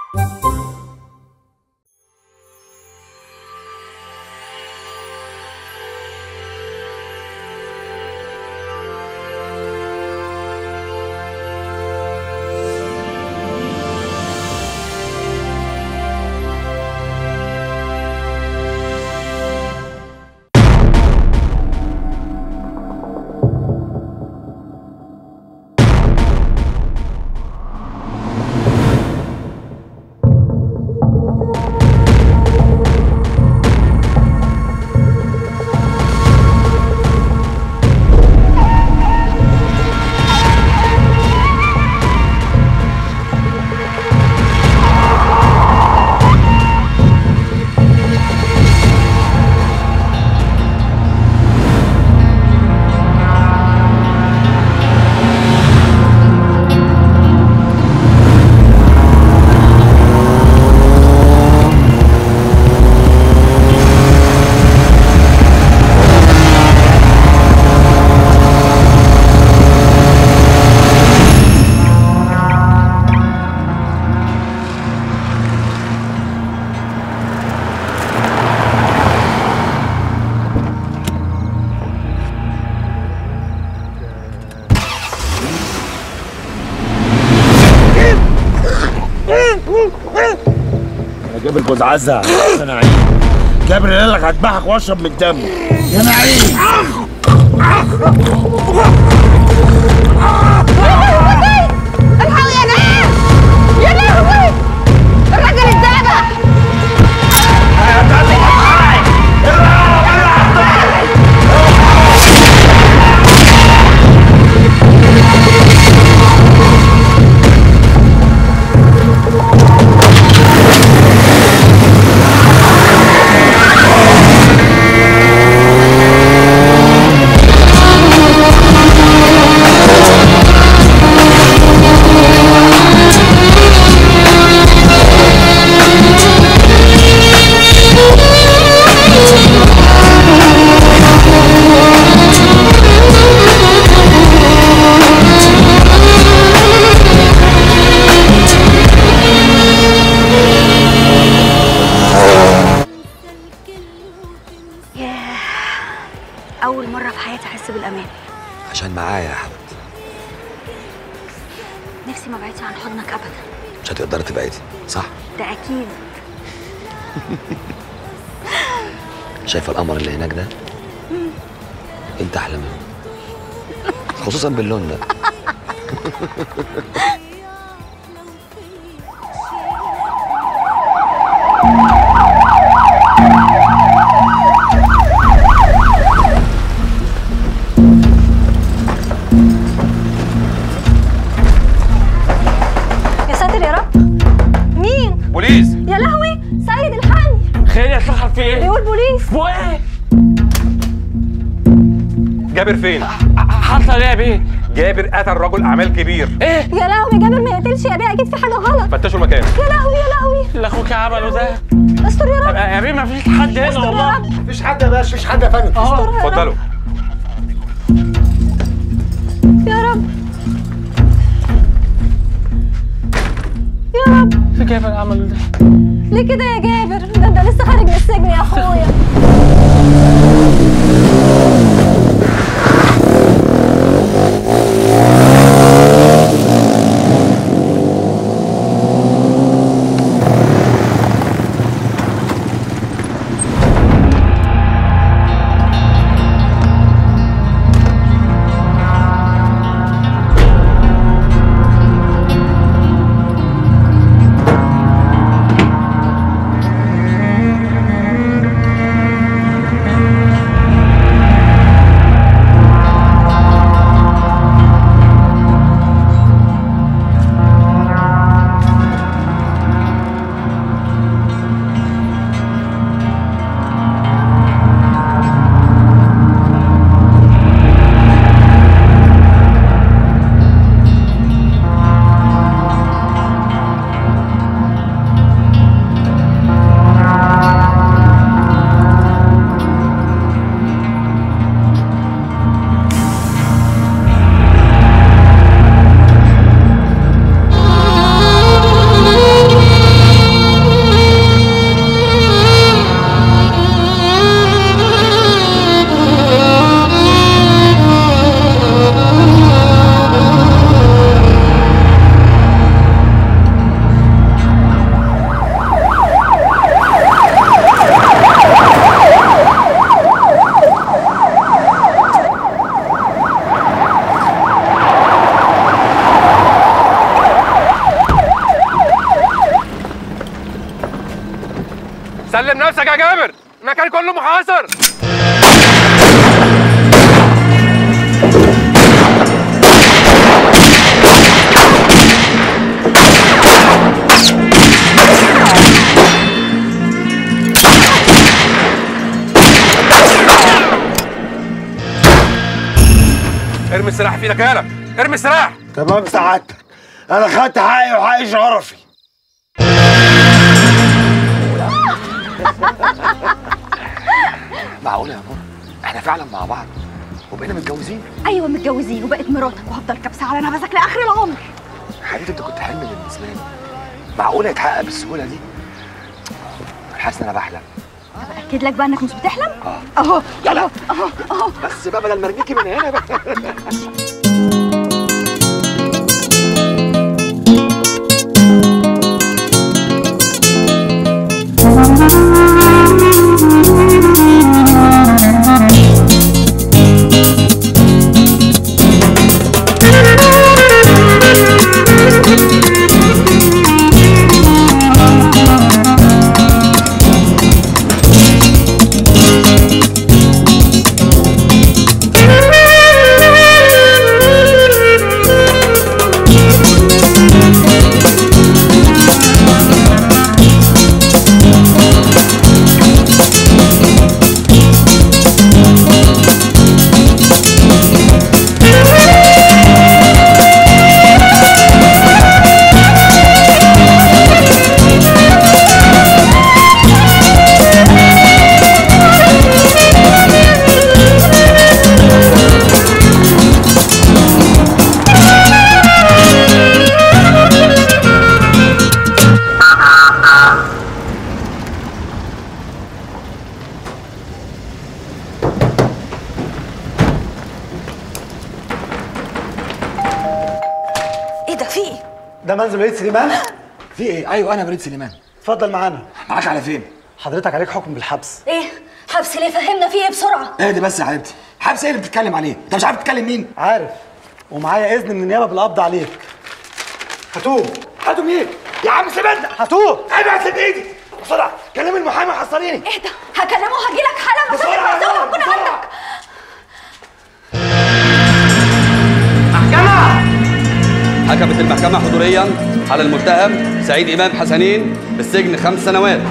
انا جابر جوز عزة يا نعيم جابر قال لك هذبحك واشرب من دمه يا نعيم الحقوا يا ناس يا لهوي الراجل اتذبح ياه أول مرة في حياتي أحس بالأمان عشان معايا يا حبيبتي نفسي ما بعدش عن حضنك أبدا مش هتقدري تبعدي صح ده أكيد شايفه القمر اللي هناك ده انت احلى منه خصوصا باللون ده يا ساتر يا رب مين؟ بوليس يا لهوي سيد الحقني خير يا سحر في ايه؟ بيقول بوليس هو ايه؟ جابر فين؟ حصل ايه يا بيه؟ جابر قتل رجل اعمال كبير ايه؟ يا لهوي جابر ما يقتلش يا بيه أكيد في حاجة غلط فتشوا المكان يا لهوي يا لهوي اللي اخوك عمله ده استر يا طب رب يا بيه ما فيش حد هنا استر يا والله رب مفيش حد يا باشا مفيش حد يا فندم اه اتفضلوا يا رب يا رب في كيف عمله ده؟ ليه كده يا جابر ده انت لسه خارج من السجن يا اخويا سلم نفسك يا جابر المكان كله محاصر ارمي السلاح في ايدك يالا ارمي السلاح تمام سعادتك انا خدت حقي وحقي شرفي معقوله يا نور احنا فعلا مع بعض وبقينا متجوزين ايوه متجوزين وبقت مراتك وهفضل كابسه على نفسك لاخر العمر حبيبتي انت كنت حلم بالنسبه لي معقوله يتحقق بالسهوله دي حاسس ان انا بحلم اكد لك بقى انك مش بتحلم اه اهو يلا اهو اهو بس بقى بدل ما ارميكي من هنا بقى ايه ده في ايه ده منزل وليد سليمان في ايه ايوه انا وليد سليمان اتفضل معانا معاك على فين حضرتك عليك حكم بالحبس ايه حبس ليه فهمنا في ايه بسرعه اهدي بس يا حبيبتي حبس ايه اللي بتتكلم عليه انت مش عارف تتكلم مين عارف ومعايا اذن من النيابه بالقبض عليك هاتوه هاتوا مين يا عم سيبنا هاتوه ابعت من ايدي بسرعه كلم المحامي حصليني ايه ده هكلمه وهجيلك حالا بسرعة، وفاكر يلا، الموضوع هكون بسرعة. عندك حكمت المحكمة حضوريا على المتهم سعيد إمام حسنين بالسجن خمس سنوات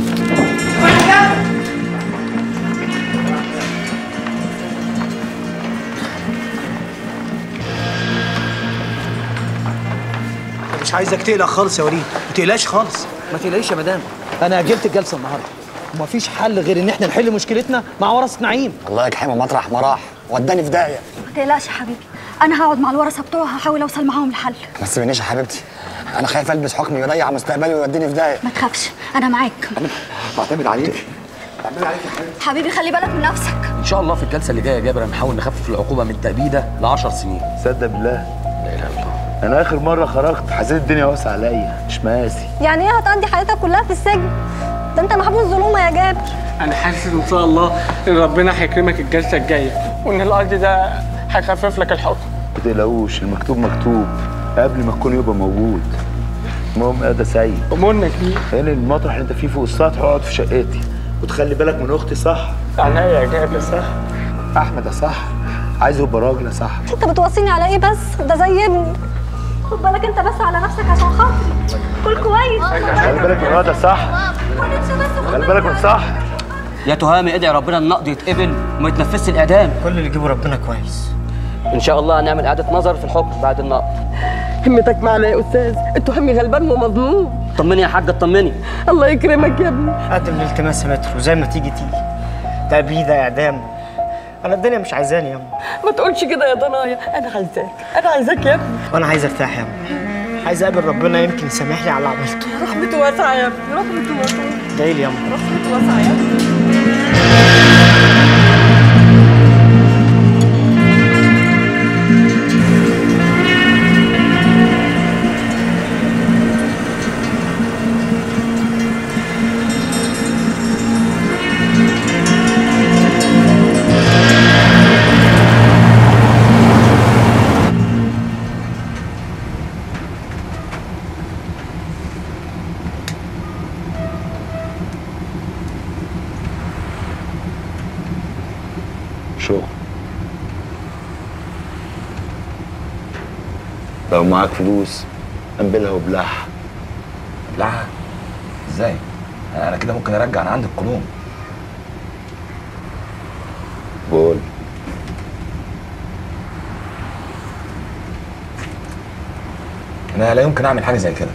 مش عايزك تقلق خالص يا وليد ما تقلقش خالص ما تقلقيش يا مدام انا اجلت الجلسه النهارده ومفيش حل غير ان احنا نحل مشكلتنا مع ورثه نعيم الله يجحمه مطرح ما راح وداني في داهيه ما تقلقش يا حبيبي انا هقعد مع الورثه بتوعها هحاول اوصل معاهم لحل ما تسيبنيش يا حبيبتي انا خايف البس حكمي يضيع مستقبلي ويوديني في داهيه ما تخافش انا معاك بعتمد عليك بعتمد عليك يا حبيبتي حبيبي خلي بالك من نفسك ان شاء الله في الجلسه اللي جايه يا جابر هنحاول نخفف العقوبه من تأبيده ل 10 سنين صدق بالله انا اخر مره خرجت حسيت الدنيا واسعه عليا مش مقاسي يعني ايه هتقضي حياتك كلها في السجن ده انت محبوس ظلومه يا جابر انا حاسس ان شاء الله ان ربنا هيكرمك الجلسه الجايه وان القاضي ده هيخفف لك الحكم ما تقلقوش المكتوب مكتوب قبل ما الكون يبقى موجود المهم ايه ده سعيد امورنا كبير هنا المطرح اللي انت فيه فوق السطح اقعد في شقتي وتخلي بالك من اختي صح عينيا يا جابر صح احمد يا صح عايز يبقى راجل يا صح انت بتوصيني على ايه بس ده زي ابني خد بالك انت بس على نفسك عشان خاطري كل كويس خلي بالك من الواد ده صح خلي بالك من صح يا تهامي ادعي ربنا النقد يتقبل وما يتنفذش الاعدام كل اللي يجيبه ربنا كويس ان شاء الله هنعمل اعاده نظر في الحكم بعد النقد همتك معنا يا استاذ التهمي غلبان ومظلوم طمني يا حاجه اطمني الله يكرمك يا ابني قدم الالتماس يا متر وزي ما تيجي تيجي تأبيدة اعدام انا الدنيا مش عايزاني يا أم. ما تقولش كده يا ضنايا انا عايزاك انا عايزاك يا ابني وانا عايز ارتاح يا أم. عايز اقابل ربنا يمكن يسامحني على اللي عملته رحمته واسعه يا ابني رحمته واسعه جاي لي يا أم. رحمته واسعه يا ابني الشغل لو معاك فلوس قبلها وبلعها لا ازاي انا كده ممكن ارجع انا عندي القانون بقول انا لا يمكن اعمل حاجه زي كده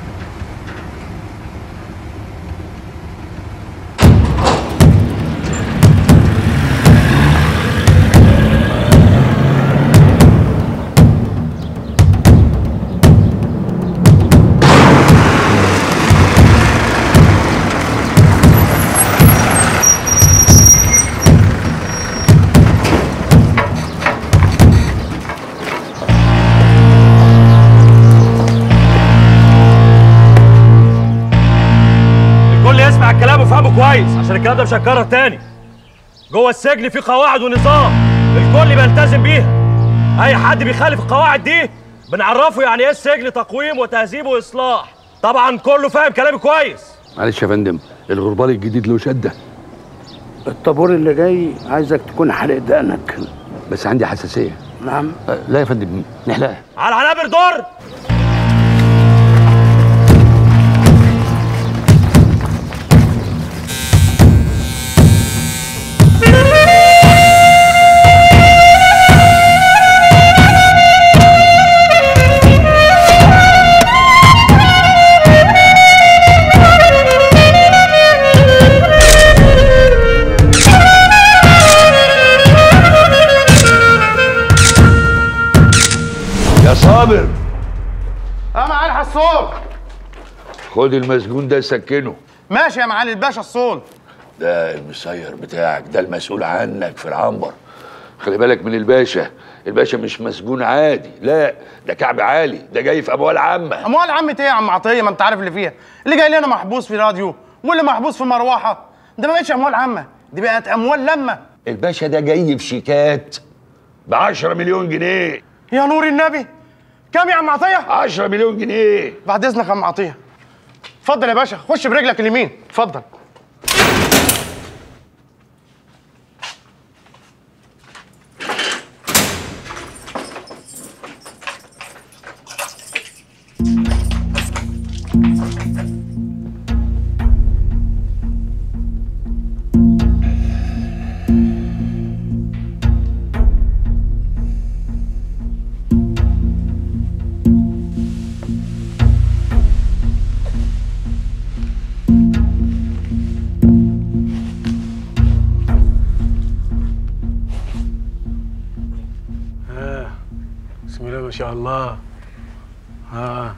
الكل يسمع الكلام ويفهمه كويس عشان الكلام ده مش هيتكرر تاني جوه السجن في قواعد ونظام الكل بيلتزم بيها اي حد بيخالف القواعد دي بنعرفه يعني ايه السجن تقويم وتهذيب واصلاح طبعا كله فاهم كلامي كويس معلش يا فندم الغربال الجديد له شده الطابور اللي جاي عايزك تكون حلق دقنك بس عندي حساسيه نعم أه، لا يا فندم نحلقها على عنابر دور يا صابر اه معالي حصول خد المسجون ده سكنه ماشي يا معالي الباشا الصول ده المسير بتاعك ده المسؤول عنك في العنبر خلي بالك من الباشا الباشا مش مسجون عادي لا ده كعب عالي ده جاي في اموال عامه اموال عمة ايه يا عم عطيه ما انت عارف اللي فيها اللي جاي لنا محبوس في راديو واللي محبوس في مروحه ده ما بقتش اموال عامه دي بقت اموال لما الباشا ده جاي في شيكات ب 10 مليون جنيه يا نور النبي كام يا عم عطيه 10 مليون جنيه بعد اذنك يا عم عطيه اتفضل يا باشا خش برجلك اليمين اتفضل آه. بسم الله ما شاء الله اه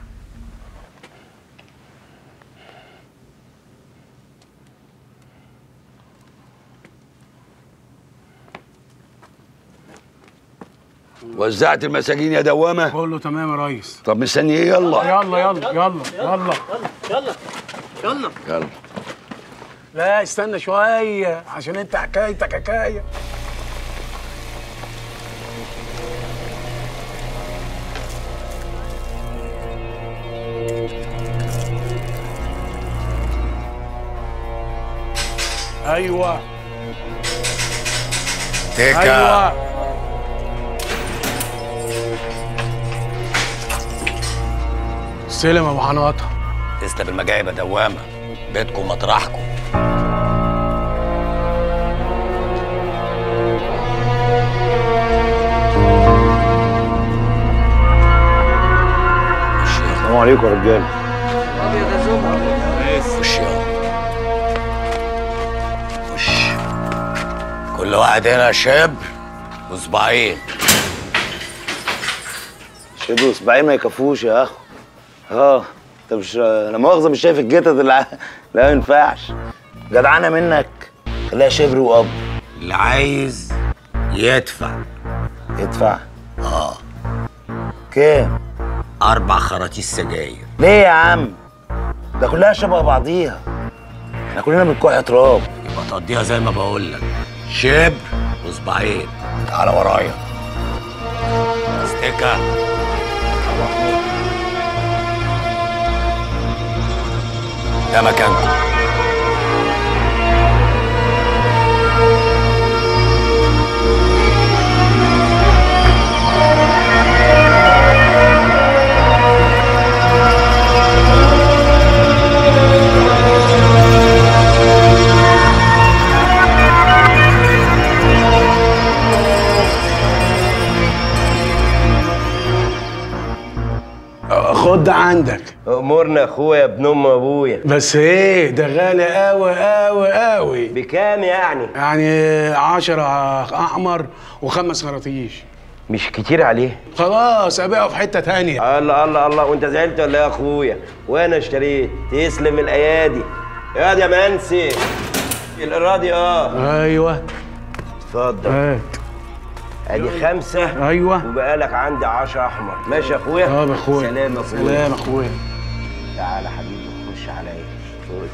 وزعت المساجين يا دوامه كله تمام يا ريس طب مستني ايه يلا يلا يلا يلا يلا يلا يلا يلا لا استنى شوية عشان انت حكايتك حكاية ايوه تيكا. ايوه سلم ابو حناطه تسلم المجايب يا دوامه بيتكم مطرحكم السلام عليكم يا رجاله خش يلا خش كل واحد هنا شاب وصباعين شبه واسبوعين ما يكفوش يا اخو اه انت مش لا مؤاخذه مش شايف الجتت اللي ع- لا ما ينفعش جدعانه منك خليها شبر واب اللي عايز يدفع يدفع اه كام اربع خراطيس سجاير ليه يا عم ده كلها شبه بعضيها احنا كلنا من كوع تراب يبقى تقضيها زي ما بقول لك شبر وصباعين تعالى ورايا استيكا ده مكانكم عندك امورنا اخويا ابن ام ابويا بس ايه ده غالي قوي قوي قوي بكام يعني يعني عشرة احمر وخمس خراطيش مش كتير عليه خلاص ابيعه في حته تانية الله الله الله وانت زعلت ولا إيه يا اخويا وانا اشتريت تسلم الايادي يا دي يا منسي الاراضي اه ايوه اتفضل هات ادي خمسة ايوه وبقالك عندي عشرة احمر ماشي يا اخويا اه يا اخويا سلام يا اخويا سلام يا اخويا تعالى حبيبي خش عليا خش.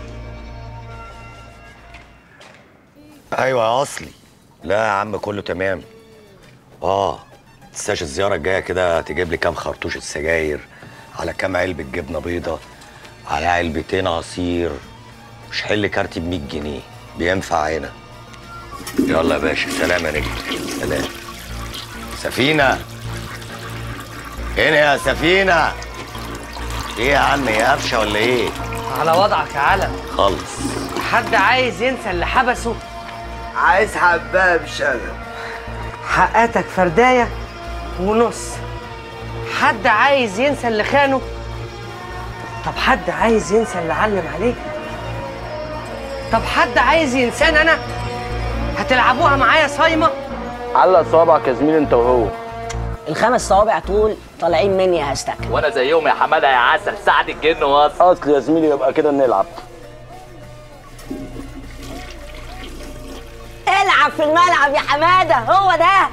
ايوه يا اصلي لا يا عم كله تمام اه تنساش الزياره الجايه كده تجيب لي كام خرطوش السجاير على كام علبه جبنه بيضه على علبتين عصير مش حل كارتي ب 100 جنيه بينفع هنا يلا يا باشا سلام يا نجم سلام سفينه هنا يا سفينه ايه يا عم يا قفشه ولا ايه على وضعك يا علم خالص حد عايز ينسى اللي حبسه عايز حباب شغل حقاتك فرداية ونص حد عايز ينسى اللي خانه طب حد عايز ينسى اللي علم عليه طب حد عايز ينساني انا هتلعبوها معايا صايمه علق صوابعك يا زميلي انت وهو الخمس صوابع طول طالعين مني يا هستك وانا زيهم يا حماده يا عسل سعد الجن واصل اصل يا زميلي يبقى كده نلعب العب في الملعب يا حماده هو ده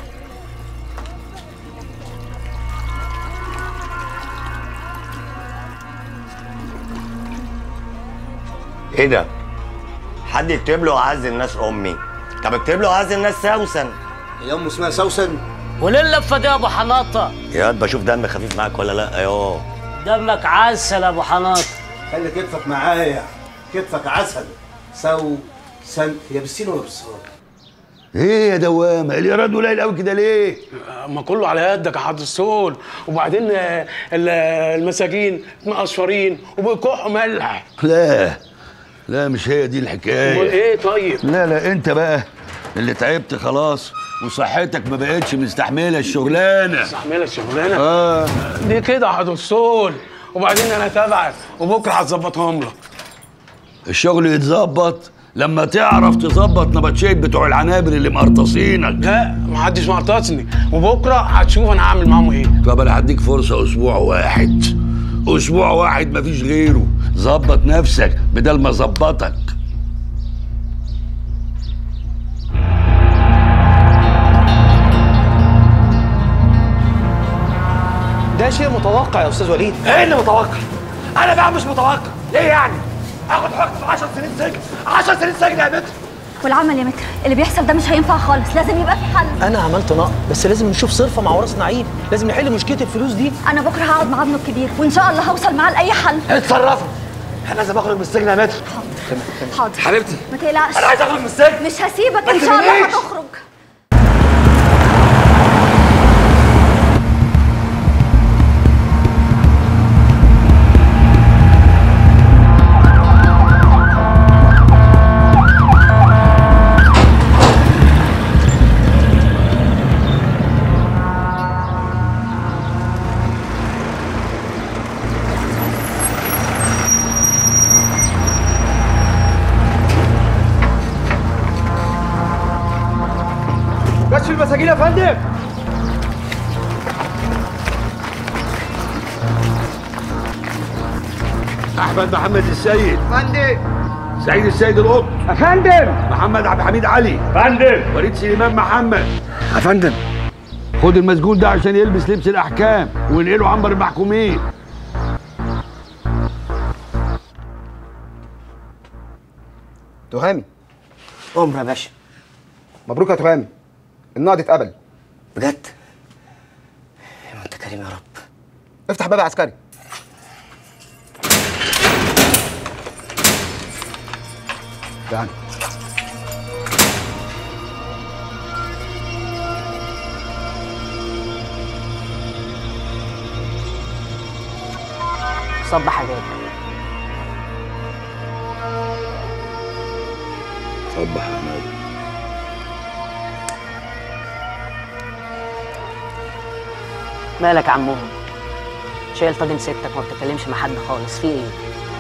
ايه ده؟ حد يكتب له اعز الناس امي طب اكتب له اعز الناس سوسن هي امه اسمها سوسن وليه اللفه دي يا ابو حناطه يا واد بشوف دم خفيف معاك ولا لا ياه دمك عسل يا ابو حناطه خلي كتفك معايا كتفك عسل سو سن هي بالسين ولا بالصاد ايه يا دوامه الايراد قليل قوي كده ليه ما كله على يدك يا حضر السول وبعدين آه، ال- المساجين مقشرين وبيكحوا ملح لا لا مش هي دي امال الحكايه ايه طيب لا لا انت بقى اللي تعبت خلاص وصحتك ما بقتش مستحمله الشغلانه استحملها الشغلانه اه دي كده يا حضر السول وبعدين انا تابعك وبكره هتظبطهم لك الشغل يتظبط لما تعرف تظبط نبطشيت بتوع العنابر اللي مقرطصينك لا محدش مقرطصني وبكره هتشوف انا هعمل معاهم ايه طب انا هديك فرصه اسبوع واحد اسبوع واحد مفيش غيره ظبط نفسك بدل ما ظبطك ده شيء متوقع يا استاذ وليد ايه اللي متوقع؟ انا بقى مش متوقع، ليه يعني؟ اخد حكم 10 سنين سجن، 10 سنين سجن يا متر والعمل يا متر اللي بيحصل ده مش هينفع خالص لازم يبقى في حل انا عملت نقد بس لازم نشوف صرفه مع ورث نعيم لازم نحل مشكله الفلوس دي انا بكره هقعد مع ابنه الكبير وان شاء الله هوصل معاه لاي حل اتصرفوا انا لازم اخرج من السجن يا متر حاضر حبيبتي ما تقلقش انا عايز اخرج من السجن مش هسيبك ما ان شاء الله تسيبنيش. هتخرج كشف المساجين يا فندم احمد محمد السيد فندم سعيد السيد القط يا فندم محمد عبد الحميد علي فندم وليد سليمان محمد يا فندم خد المسجون ده عشان يلبس لبس الاحكام وانقله عنبر المحكومين تهامي امر يا باشا مبروك يا تهامي النقد اتقبل بجد يا انت كريم يا رب افتح باب يا عسكري تعال صبح يا بابا صبح يا حماد مالك يا عمهم شايل طاجن ستك وما بتتكلمش مع حد خالص في ايه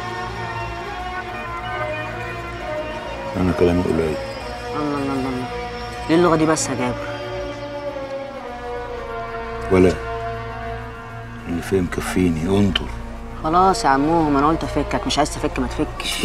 انا كلامي قليل الله الله الله الله ليه اللغه دي بس يا جابر ولا اللي فيه مكفيني انطر خلاص يا عموهم انا قلت افكك مش عايز تفك ما تفكش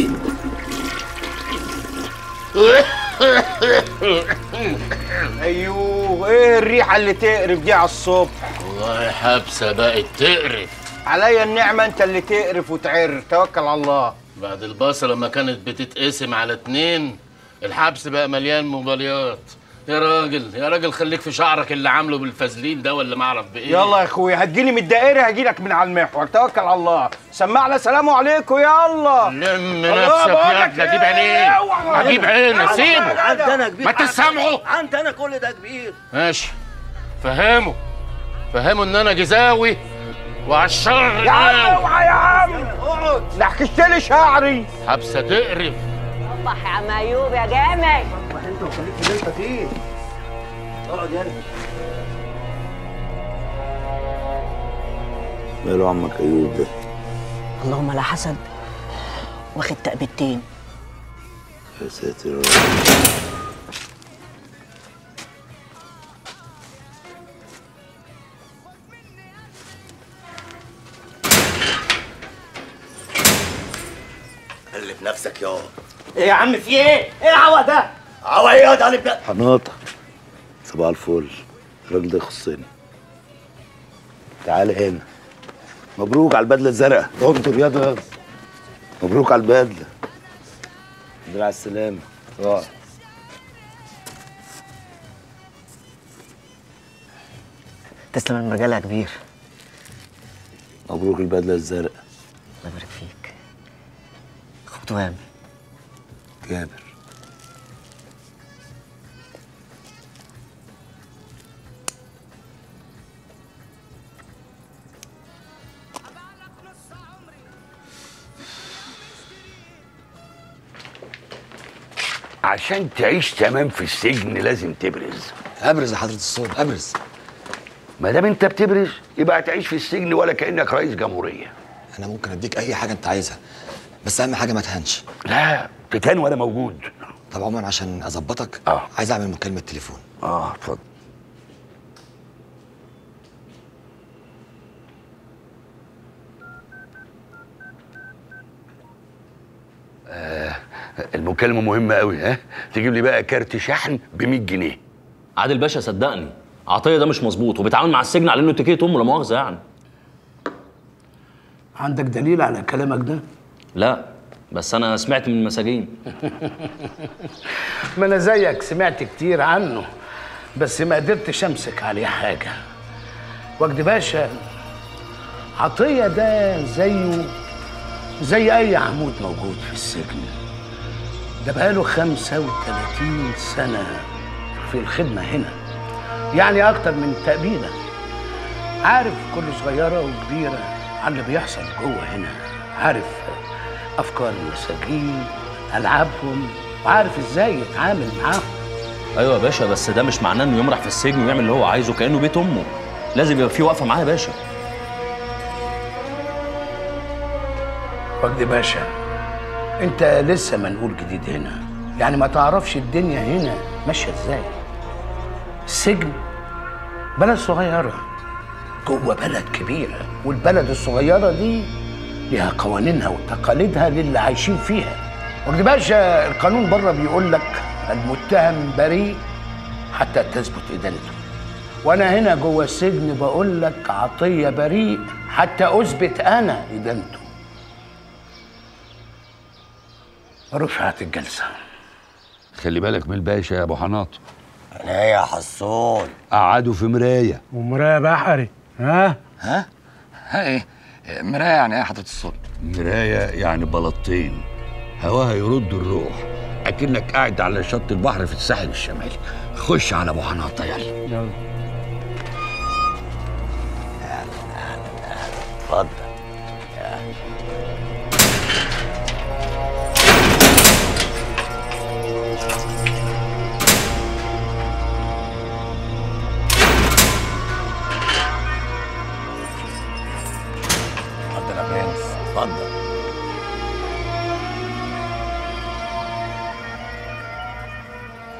ايوه ايه الريحه اللي تقرف دي على الصبح والله حبسه بقت تقرف عليا النعمه انت اللي تقرف وتعر توكل على الله بعد البصله لما كانت بتتقسم على اتنين الحبس بقى مليان موبايلات يا راجل يا راجل خليك في شعرك اللي عامله بالفازلين ده ولا ما اعرف بايه يلا يا اخويا هتجيني من الدائري هجيلك من على المحور توكل على الله سمعنا سلام عليكم يلا لم نفسك يا ابني اجيب عينيه اجيب عينه سيبه عندي انا كبير ما تسامعه عندي انا كل ده كبير ماشي فهمه فهمه ان انا جزاوي وعلى الشر يا عم ناوي. اوعى يا عم لحكشت لي شعري حبسه تقرف صبح يا عم ايوب يا جامد انت وخليك في اللي انت فيه اقعد يلا ماله عمك ايوب ده اللهم لا حسد واخد تأبيتين يا ساتر يا رب قلب نفسك يا ايه يا عم في ايه؟ ايه العوق ده؟ عوا ايه يا قلب ده حناطة صباح الفل الراجل ده يخصني تعال هنا مبروك على البدلة الزرقاء انطر يا ده مبروك على البدلة الحمد لله على السلامة اقعد تسلم المرجله يا كبير مبروك البدلة الزرقاء الله يبارك فيك اخوك توام جابر عشان تعيش تمام في السجن لازم تبرز ابرز يا حضره الصوت ابرز ما دام انت بتبرز يبقى هتعيش في السجن ولا كانك رئيس جمهوريه انا ممكن اديك اي حاجه انت عايزها بس اهم حاجه ما تهنش لا تتهان وانا موجود طب عموما عشان اظبطك اه عايز اعمل مكالمه تليفون اه اتفضل آه المكالمه مهمه قوي ها تجيب لي بقى كارت شحن ب 100 جنيه عادل باشا صدقني عطيه ده مش مظبوط وبيتعامل مع السجن على انه تيكيت امه لا مؤاخذه يعني عندك دليل على كلامك ده؟ لا بس انا سمعت من المساجين ما انا زيك سمعت كتير عنه بس ما قدرتش امسك عليه حاجه وجدي باشا عطيه ده زيه زي اي عمود موجود في السجن ده بقاله 35 سنه في الخدمه هنا يعني اكتر من تأبيدة عارف كل صغيره وكبيره على اللي بيحصل جوه هنا عارف افكار المساجين العابهم وعارف ازاي يتعامل معاهم ايوه يا باشا بس ده مش معناه انه يمرح في السجن ويعمل اللي هو عايزه كانه بيت امه لازم يبقى في وقفه معاه يا باشا وجدي باشا انت لسه منقول جديد هنا يعني ما تعرفش الدنيا هنا ماشيه ازاي السجن بلد صغيره جوه بلد كبيره والبلد الصغيره دي ليها قوانينها وتقاليدها للي عايشين فيها وجدي باشا القانون بره بيقول لك المتهم بريء حتى تثبت ادانته وانا هنا جوه السجن بقول لك عطيه بريء حتى اثبت انا ادانته رفعت الجلسه خلي بالك من الباشا يا ابو حناط انا يا حصول قعدوا في مرايه ومرايه بحري ها ها ها ايه مرايه يعني ايه يا حضره الصوت مرايه يعني بلطين هواها يرد الروح اكنك قاعد على شط البحر في الساحل الشمالي خش على ابو حناطه يلا يلا اتفضل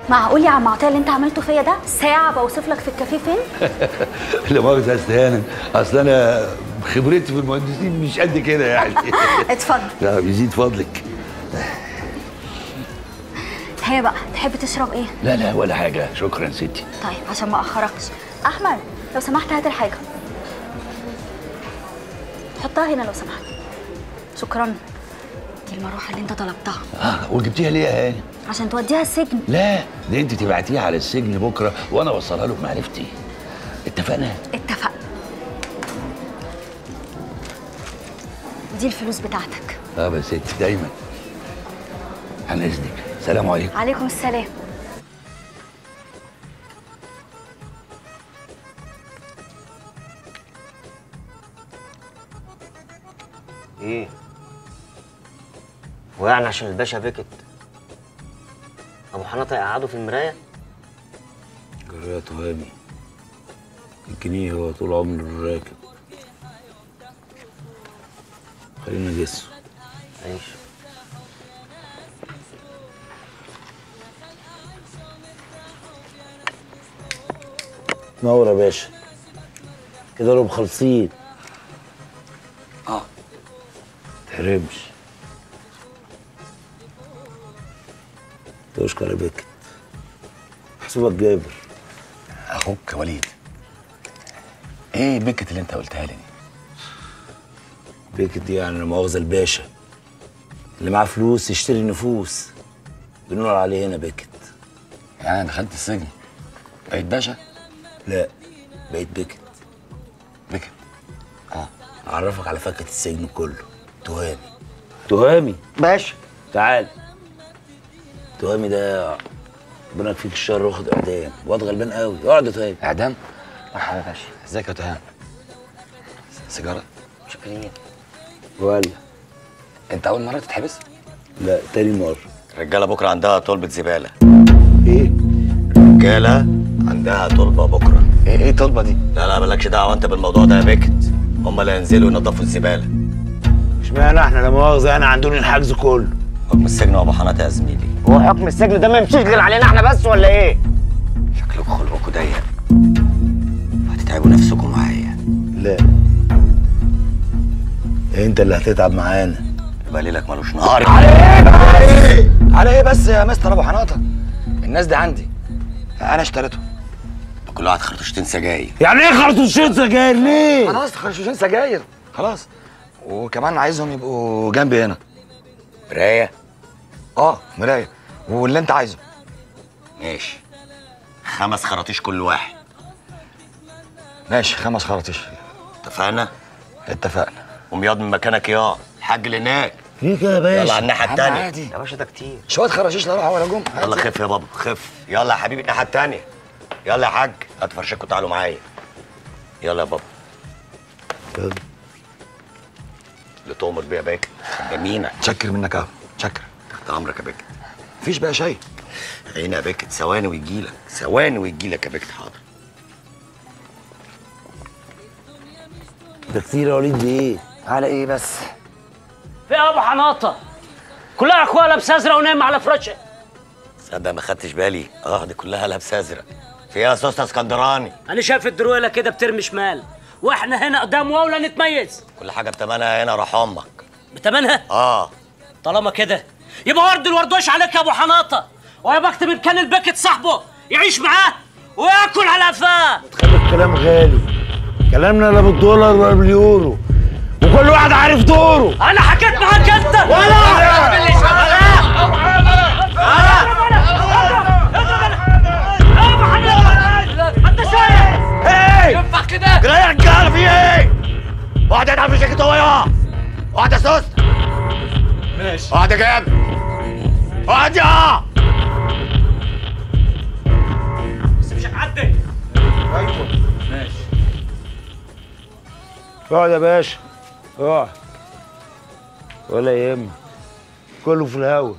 معقول يا عم عطيه اللي انت عملته فيا ده ساعه بوصف لك في الكافيه فين لا مؤاخذة يا استهانة اصل انا خبرتي في المهندسين مش قد كده يعني اتفضل لا بيزيد فضلك هي بقى تحب تشرب ايه لا لا ولا حاجة شكرا ستي طيب عشان ما اخركش احمد لو سمحت هات الحاجه حطها هنا لو سمحت شكرا دي المروحه اللي انت طلبتها اه وجبتيها ليه يا هاني؟ عشان توديها السجن لا دي انت تبعتيها على السجن بكره وانا اوصلها له بمعرفتي اتفقنا؟ اتفقنا دي الفلوس بتاعتك اه بس ستي دايما عن اذنك سلام عليكم عليكم السلام ايه ويعني عشان الباشا بكت ابو حناطه يقعده في المرايه جرايه تهامي الجنيه هو طول عمره راكب خلينا نجسه عيش نور يا باشا كده رب خالصين اه تحرمش تشكر يا بكت حسوبك جابر اخوك وليد ايه بكت اللي انت قلتها لي دي بكت دي يعني لا مؤاخذة الباشا اللي معاه فلوس يشتري نفوس بنقول عليه هنا بكت يعني انا دخلت السجن بقيت باشا لا بقيت بكت بكت اه اعرفك على فكة السجن كله تهامي تهامي باشا تعال تهامي ده ربنا يكفيك الشر واخد اعدام واد غلبان قوي اقعد يا تهامي اعدام مرحبا يا باشا ازيك يا تهام سيجاره شكرا ولا انت اول مره تتحبس لا تاني مرة رجاله بكره عندها طلبه زباله ايه رجاله عندها طلبه بكره ايه ايه الطلبه دي لا لا مالكش دعوه انت بالموضوع ده يا بكت هم اللي هينزلوا ينظفوا الزباله اشمعنى احنا لا مؤاخذة انا عندنا الحجز كله حكم السجن وابو حناطه يا زميلي هو حكم السجن ده ما يمشيش غير علينا احنا بس ولا ايه شكلكم خلقكم ضيق هتتعبوا نفسكم معايا لا انت اللي هتتعب معانا يبقى ليلك ملوش نهار على ايه على ايه بس يا مستر ابو حناطه الناس دي عندي انا اشتريتهم كل واحد خرطوشتين سجاير يعني ايه خرطوشين سجاير ليه؟ خلاص خرطوشين سجاير خلاص وكمان عايزهم يبقوا جنبي هنا مرايه اه مرايه واللي انت عايزه ماشي خمس خراطيش كل واحد ماشي خمس خراطيش اتفقنا اتفقنا قوم ياض من مكانك يا الحاج اللي هناك ليه كده يا باشا؟ يلا على الناحيه عم التانيه عادي يا باشا ده كتير شويه خراشيش لا راحوا ولا جم يلا خف يا بابا خف يلا يا حبيبي الناحيه التانيه يلا يا حاج هات فرشكوا تعالوا معايا يلا يا بابا يلا. اللي تؤمر بيها باك جمينة تشكر منك اهو تشكر تحت امرك يا بكت مفيش بقى شاي عيني يا بكت ثواني ويجيلك ثواني ويجيلك يا بكت حاضر ده كتير يا وليد بايه؟ على ايه بس في إيه يا ابو حناطه كلها اخويا لابسه ازرق ونايم على فراشه تصدق ما خدتش بالي اه دي كلها لابسه ازرق فيها سوسته اسكندراني انا شايف الدرويله كده بترمي شمال واحنا هنا قدام ولا نتميز كل حاجه بتمنها هنا راح امك بتمنها اه طالما كده يبقى ورد الوردوش عليك يا ابو حناطه ويا بكت من كان البكت صاحبه يعيش معاه وياكل على قفاه خلي الكلام غالي كلامنا لا بالدولار ولا باليورو وكل واحد عارف دوره انا حكيت معاك انت انت شايف ايه ينفع كده جرى يا رجاله في ايه؟ واحد يتعب في شكل هو واحد يا سوست ماشي واحد يا جاب واحد يا بس مش هتعدي ايوه ماشي اقعد يا باشا اقعد ولا يهمك كله في الهوا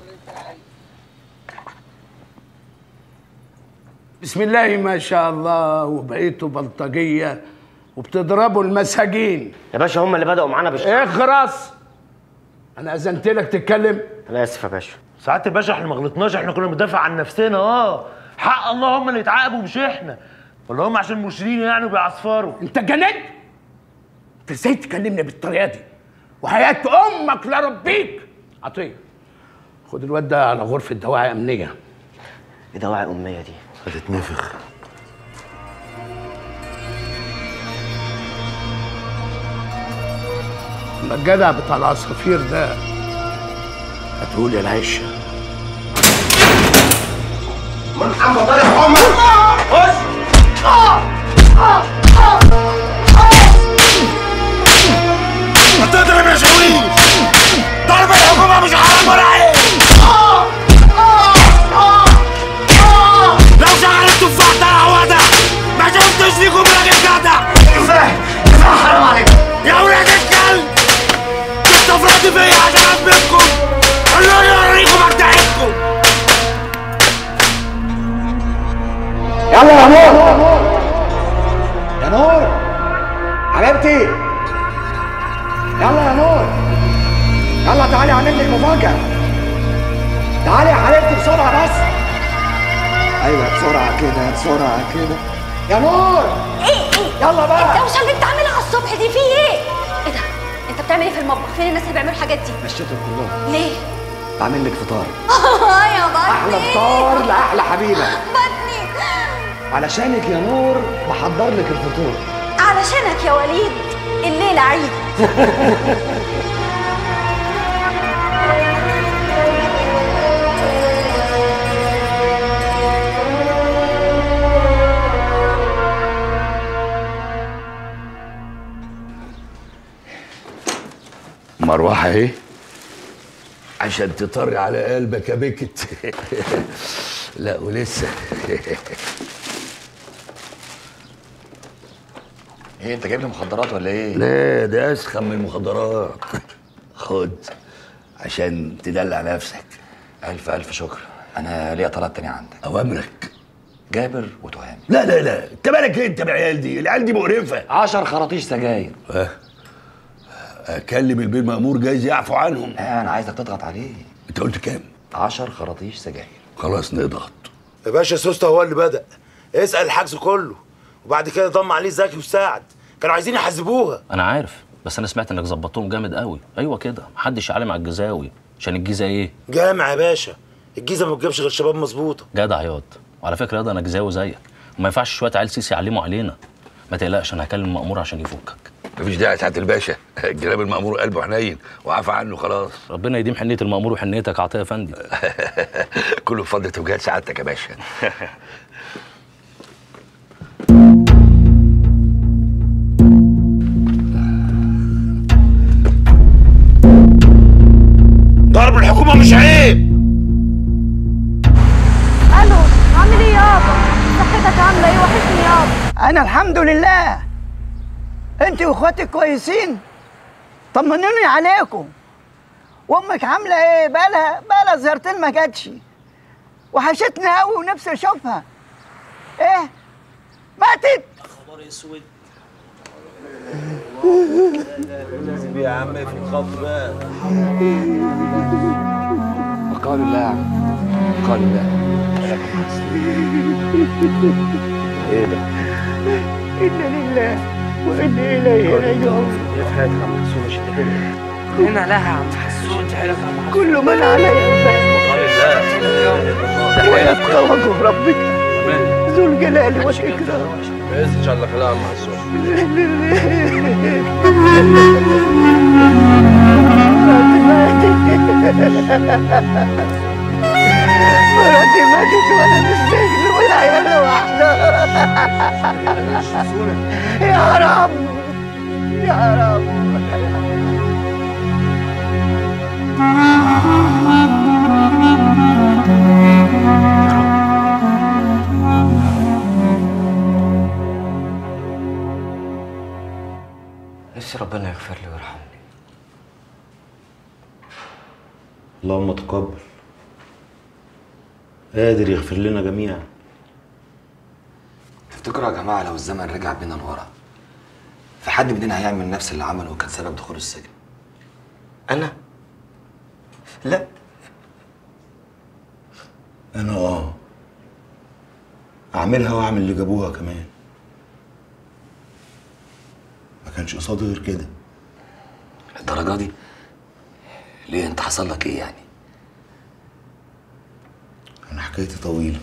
بسم الله ما شاء الله وبقيتوا بلطجيه وبتضربوا المساجين يا باشا هم اللي بدأوا معانا بالشغل اخرس انا اذنت لك تتكلم انا اسف يا باشا سعاده الباشا احنا ما غلطناش احنا كنا بندافع عن نفسنا اه حق الله هم اللي يتعاقبوا مش احنا ولا هم عشان مرشدين يعني وبيعصفروا انت اتجننت انت ازاي تكلمني بالطريقه دي وحياه امك لا ربيك عطيه خد الواد ده على غرفه دواعي امنيه ايه دواعي امنيه دي هتتنفخ اما الجدع بتاع العصافير ده هتقول يا العشه من محمد طارق عمر خش هتضرب يا شاويش ضرب الحكومة مش حرام ولا عيب لو شغل التفاح ده عوضة ما شفتش فيكم راجل جدع كفاية كفاية حرام عليك يا ولاد الكلب استفردت فيا عشان اثبتكم خلوني اوريكم اجدعتكم يلا يا نور يا نور حبيبتي يلا يا نور يلا تعالي اعمل لك مفاجأة تعالي يا حبيبتي بسرعة بس ايوه بسرعة كده بسرعة كده يا نور ايه ايه يلا بقى. الدوشه اللي بتعملها على الصبح دي في ايه؟ ايه ده؟ انت بتعمل ايه في المطبخ؟ فين الناس اللي بيعملوا الحاجات دي؟ مشيتهم كلهم ليه؟ بعمل لك فطار اه يا بطني احلى فطار لاحلى حبيبة بطني علشانك يا نور بحضر لك الفطور علشانك يا وليد الليلة عيد مروحة اهي عشان تطري على قلبك يا بكت لا ولسه ايه انت جايب لي مخدرات ولا ايه؟ لا ده اسخن من المخدرات خد عشان تدلع نفسك الف الف شكر انا ليا طلب تاني عندك اوامرك جابر وتهامي لا لا لا انت مالك إيه انت بالعيال دي العيال دي مقرفه 10 خراطيش سجاير اه اكلم البيه مامور جايز يعفو عنهم لا انا عايزك تضغط عليه انت قلت كام 10 خراطيش سجاير خلاص نضغط يا باشا سوسته هو اللي بدأ اسأل الحجز كله وبعد كده ضم عليه زكي وسعد كانوا عايزين يحاسبوها انا عارف بس انا سمعت انك ظبطتهم جامد قوي ايوه كده محدش يعلم على الجزاوي عشان الجيزه ايه جامع يا باشا الجيزه ما بتجيبش غير شباب مظبوطه جدع ياض وعلى فكره ياض انا جزاوي زيك وما ينفعش شويه عيال سيسي يعلموا علينا ما تقلقش انا هكلم المأمور عشان يفكك مفيش داعي ساعه الباشا الجناب المأمور قلبه حنين وعفى عنه خلاص ربنا يديم حنيه المأمور وحنيتك عطيه فندي كله بفضل توجيهات سعادتك يا باشا ضرب الحكومة مش عيب الو عامل ايه يابا؟ صحتك عاملة ايه؟ وحشني يابا انا الحمد لله انت واخواتك كويسين طمنوني عليكم وامك عامله ايه بقالها بقالها زيارتين ما جاتش وحشتني قوي ونفسي اشوفها ايه ماتت خبر اسود لازم يا عم في الخط بقى وقال الله وقال الله ايه ده؟ انا لله وانا اليه راجعون يا فهد عم حسون مش هنا لها يا عم حسون كل من علي الفهم ويبقى وجه ربك ذو الجلال والاكرام ان شاء الله خلاص يا عم حسون مراتي ماتت وانا في السجن والعيال لوحدها يا رب يا رب نفسي ربنا يغفر لي ويرحمني اللهم تقبل قادر يغفر لنا جميعا تفتكروا يا جماعه لو الزمن رجع بينا لورا في حد مننا هيعمل نفس اللي عمله وكان سبب دخول السجن انا لا انا اه اعملها واعمل اللي جابوها كمان ما كانش قصادي غير كده الدرجه دي ليه انت حصل لك ايه يعني انا حكايتي طويله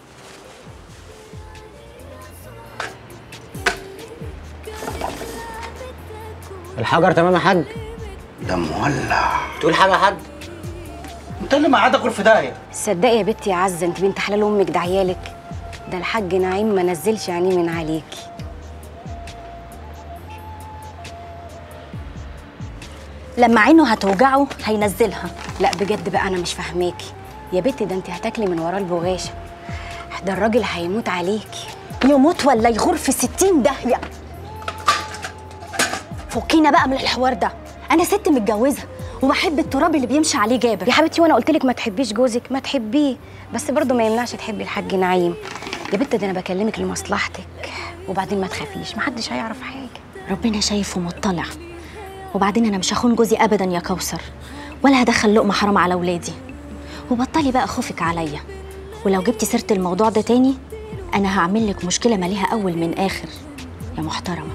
الحجر تمام يا حاج ده مولع تقول حاجه يا حاج انت اللي معادك كل في داهيه صدقي يا بنتي يا عزه انت بنت حلال امك ده عيالك ده الحاج نعيم ما نزلش عينيه من عليكي لما عينه هتوجعه هينزلها لا بجد بقى انا مش فاهماكي يا بنتي ده انت هتاكلي من وراه البغاشه ده الراجل هيموت عليكي يموت ولا يغور في ستين داهيه فكينا بقى من الحوار ده انا ست متجوزه وبحب التراب اللي بيمشي عليه جابر يا حبيبتي وانا قلت لك ما تحبيش جوزك ما تحبيه بس برضه ما يمنعش تحبي الحاج نعيم يا بنت ده انا بكلمك لمصلحتك وبعدين ما تخافيش محدش هيعرف حاجه ربنا شايف ومطلع وبعدين انا مش هخون جوزي ابدا يا كوثر ولا هدخل لقمه حرام على ولادي وبطلي بقى خوفك عليا ولو جبتي سيره الموضوع ده تاني انا هعمل لك مشكله ماليها اول من اخر يا محترمه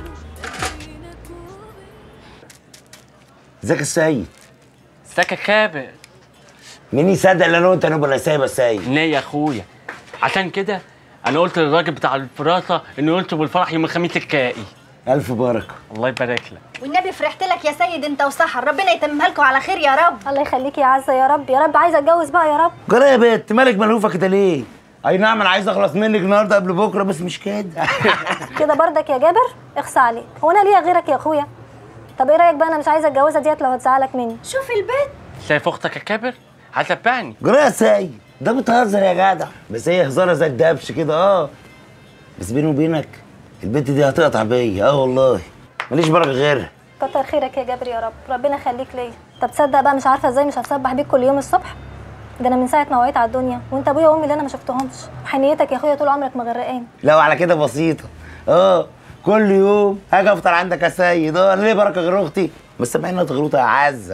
ازيك يا سيد ازيك يا كابر مين يصدق ان انا وانت نبقى نسايب يا سيد ليه يا اخويا عشان كده انا قلت للراجل بتاع الفراسه انه ينصب الفرح يوم الخميس الجاي الف بركه الله يبارك لك والنبي فرحت لك يا سيد انت وسحر ربنا يتممها لكم على خير يا رب الله يخليكي يا عزه يا رب يا رب عايزه اتجوز بقى يا رب جرى يا بنت مالك ملهوفه كده ليه اي نعم انا عايز اخلص منك النهارده قبل بكره بس مش كده كده برضك يا جابر اخصى عليك هو انا ليا غيرك يا اخويا طب ايه رايك بقى انا مش عايزه اتجوزها ديت لو هتزعلك مني شوف البيت شايف اختك يا كابر هتتبعني جرى يا سيد ده بتهزر يا جدع بس هي هزاره زي الدبش كده اه بس بيني وبينك البنت دي هتقطع بيا اه والله ماليش بركه غيرها كتر خيرك يا جابر يا رب ربنا يخليك ليا طب تصدق بقى مش عارفه ازاي مش هتصبح بيك كل يوم الصبح ده انا من ساعه ما وعيت على الدنيا وانت ابويا وامي اللي انا ما شفتهمش حنيتك يا اخويا طول عمرك مغرقاني لو على كده بسيطه اه كل يوم هاجي افطر عندك يا سيد اه انا ليه بركه غير اختي بس سامعين تغلوطه يا عزه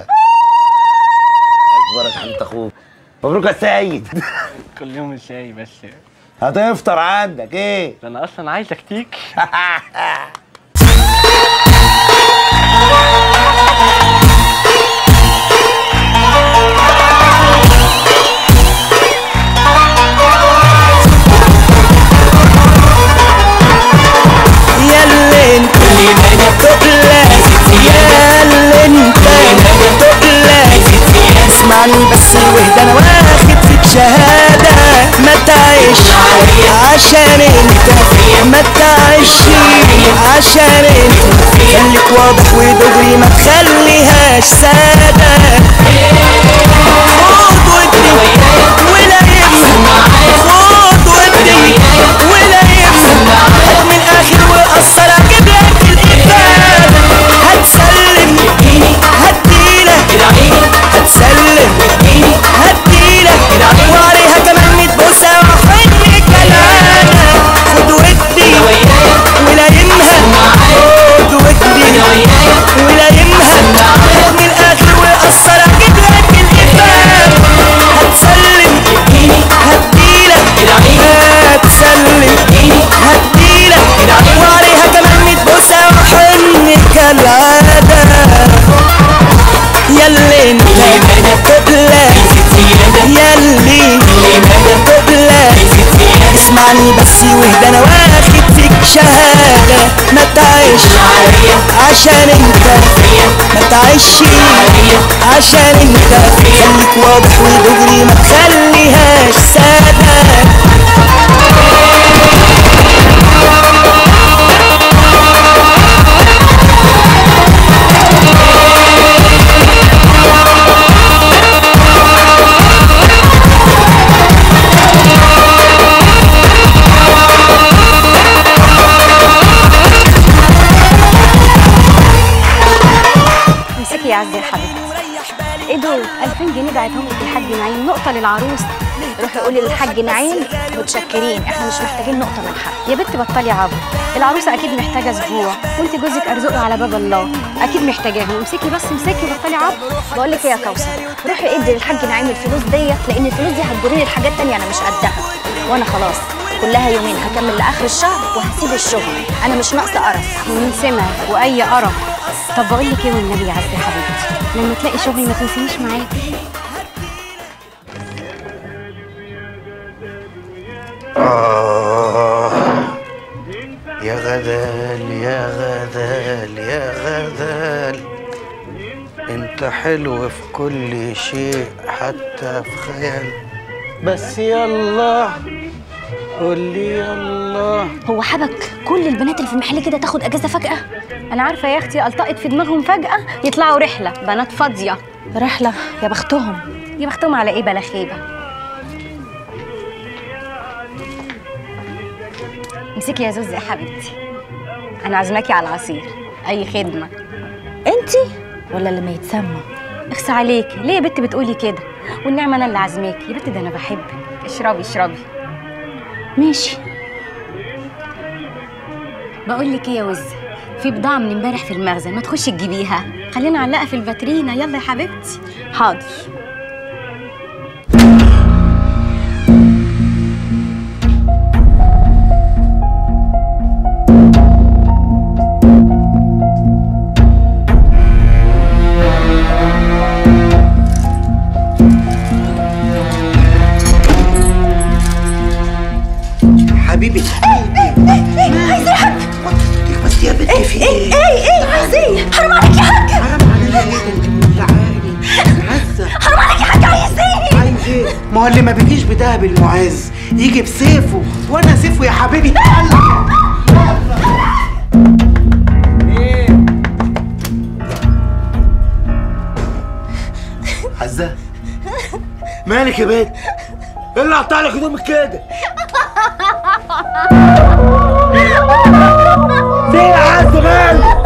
بركه انت اخوك مبروك يا سيد كل يوم ازاي بس هتفطر عندك ايه ده انا اصلا عايزك تيجي ياللي انت تقلى ياللي انت تقلى اسمعني بس واهدى انا واخد فيك شهادة ما تعيش عشان انت ما تعيش عشان انت خليك واضح ودغري ما تخليهاش سادة خد ودي ولا يهمك خد ودي ولا يهمك هات من الاخر وقصر اجيب لك الافاده هتسلم هديلك هتسلم هديلك وعليها كمان ميت بوسه وحن كلامك خد ودي ولا يمها خد ودي ولا يمها هات من الاخر وقصر اجيب لك الافاده هتسلم هديلك هتسلم هديلك وعليها كمان ميت بوسه وحن كالعاده ياللي انت تقلى ياللي تقلى اسمعني بس واهدى انا واخد فيك شهادة ما تعيش عشان انت ما تعيش عشان انت خليك واضح ودغري ما تخليهاش سادة امسكي يا عزي يا حبيبتي ايه دول 2000 جنيه بعتهم لك الحاج نعيم نقطه للعروس روحي قولي للحاج نعيم متشكرين احنا مش محتاجين نقطه من حق يا بنتي بطلي عبط العروسه اكيد محتاجه اسبوع وانت جوزك ارزقه على باب الله اكيد محتاجاهم امسكي بس امسكي بطلي عبط بقول لك ايه يا كوثر روحي ادي للحاج نعيم الفلوس ديت لان الفلوس دي هتجري لي حاجات تانية انا مش قدها وانا خلاص كلها يومين هكمل لاخر الشهر وهسيب الشغل انا مش ناقصه قرف ومين سمع واي قرف طب بقول لك ايه والنبي يا عزه يا حبيبتي لما تلاقي شغل ما تنسينيش معاكي آه يا غزال يا غزال يا غزال انت حلو في كل شيء حتى في خيال بس يلا قولي يلا هو حبك كل البنات اللي في المحل كده تاخد اجازه فجاه انا عارفه يا اختي التقط في دماغهم فجاه يطلعوا رحله بنات فاضيه رحله يا بختهم يا بختهم على ايه بلا خيبه امسكي يا زوز يا حبيبتي انا عازماكي على العصير اي خدمه انتي ولا اللي ما يتسمى اخس عليكي ليه يا بنت بتقولي كده والنعمه انا اللي عازماكي يا بنت ده انا بحبك اشربي اشربي ماشي بقول لك ايه يا وز في بضاعه من امبارح في المخزن ما تخشي تجيبيها خلينا نعلقها في الفاترينا يلا يا حبيبتي حاضر حبيبي عايزة يا حاج بس يا بنتي في ايه ايه ايه عايزة ايه حرام عليك يا حاج حرام عليا ايه ده انت مزعلاني عزة حرام عليك يا حاج عايز ايه عايز ايه؟ ما هو اللي ما بيجيش بدهب المعز يجي بسيفه وانا سيفه يا حبيبي تعالى عزة مالك يا بنت؟ ايه اللي قطع لك هدومك كده؟ في إيه يا عزة مالك؟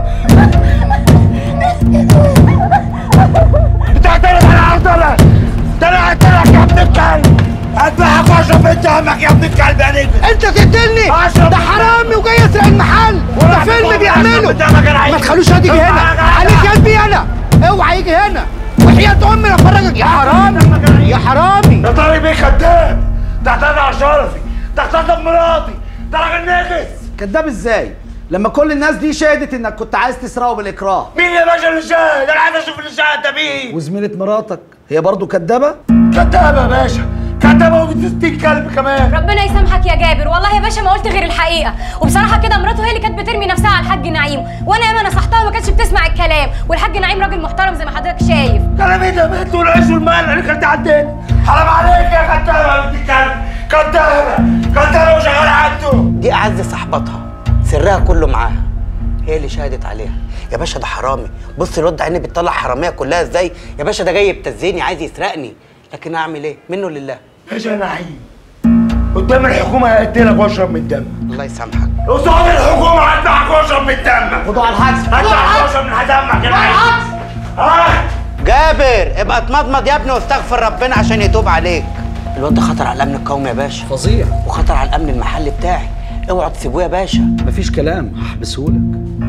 انت هتعرف على عضلة ده انا هقتلك يا ابن الكلب هذبحك واشرب انت همك يا ابن الكلب يا نجم انت تقتلني اشرب ده حرامي وجاي يسرق المحل ده فيلم بيعمله ما تخلوش يجي هنا عليك قلبي انا اوعى يجي هنا وحياة امي افرجك يا حرامي يا حرامي يا طارق بيه كداب ده اعتدى على شرفي ده اغتصب مراتي ده راجل نجس كداب ازاي؟ لما كل الناس دي شهدت انك كنت عايز تسرقه بالاكراه مين يا باشا اللي شاهد؟ انا عايز اشوف اللي شاهد ده مين؟ وزميلة مراتك هي برضو كدابة؟ كدابة يا باشا كدابة وبتستيك كلب كمان ربنا يسامحك يا جابر والله يا باشا ما قلت غير الحقيقه وبصراحه كده مراته هي اللي كانت بترمي نفسها على الحاج نعيم وانا ياما نصحتها وما كانتش بتسمع الكلام والحاج نعيم راجل محترم زي ما حضرتك شايف كلام ايه ده بنت والعيش والمال اللي كانت عندنا حرام عليك يا كدابة يا بنت الكلب كدابة كدابة وشغالة عنده دي اعز صاحبتها سرها كله معاها هي اللي شهدت عليها يا باشا ده حرامي بص الواد ده عيني بتطلع حراميه كلها ازاي يا باشا ده جاي يبتزني عايز يسرقني لكن اعمل ايه منه لله باشا نعيم قدام الحكومة هقتلك واشرب من دمك الله يسامحك قصاد الحكومة هذبحك واشرب من دمك خدوا على الحجز هذبحك واشرب من دمك يا نعيم ها جابر ابقى اتمضمض يا ابني واستغفر ربنا عشان يتوب عليك الواد ده خطر على الامن القومي يا باشا فظيع وخطر على الامن المحلي بتاعي اوعوا تسيبوه يا باشا مفيش كلام هحبسهولك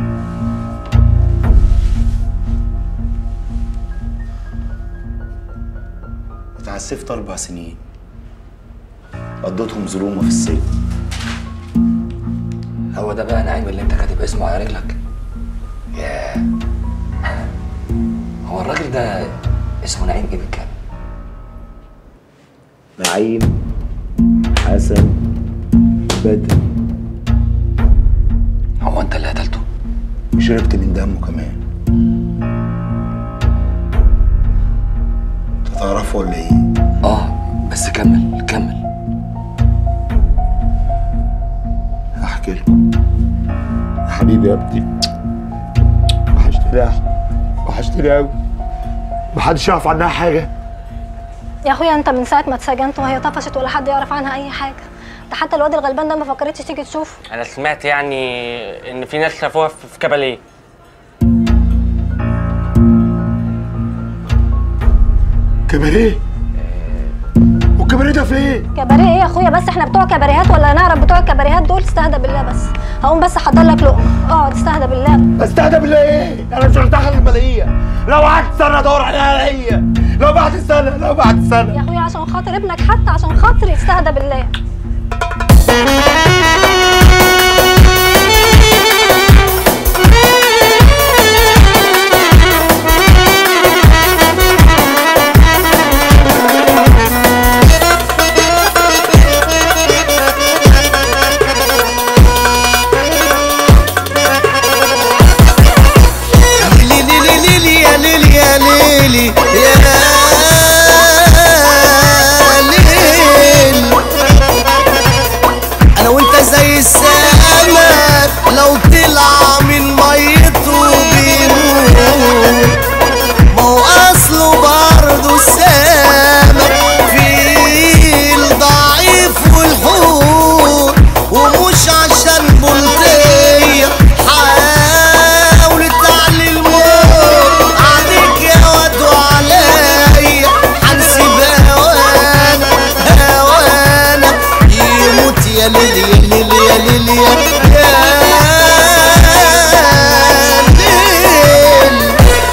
اتعسفت اربع سنين قضيتهم ظلومه في السجن هو ده بقى نعيم اللي انت كاتب اسمه على رجلك ياه هو الراجل ده اسمه نعيم ايه بالكامل نعيم حسن بدر هو انت اللي قتلته وشربت من دمه كمان انت تعرفه ولا ايه؟ اه بس كمل كمل هحكي لكم يا حبيبي يا ابني وحشتني يا أحمد. وحشتني قوي محدش يعرف عنها حاجة يا اخويا انت من ساعه ما اتسجنت وهي طفشت ولا حد يعرف عنها اي حاجه ده حتى الواد الغلبان ده ما فكرتش تيجي تشوفه انا سمعت يعني ان في ناس شافوها في في كباليه كباريه والكباريه ده فين؟ كباريه ايه يا اخويا بس احنا بتوع كباريهات ولا نعرف بتوع الكباريهات دول استهدى بالله بس هقوم بس احضر لك لقمه اقعد استهدى بالله استهدى بالله ايه؟ انا مش هشتغل البلديه لو قعدت سنه ادور عليها هي لو بعد سنه لو بعد سنه يا اخويا عشان خاطر ابنك حتى عشان خاطري استهدى بالله ليلي ليلي ليلي يا ليلي يا ليلي يا ليل انا وانت زي السمك لو طلع من ميته بيموت ما هو اصله برضه السمك في الضعيف والحور ومش عشان بلطية حاول تعلي الموت عليك يا واد وعليا هنسيب هوانا هوانا يموت يا ليلي يا ليلي يا ليلي يا يا ليل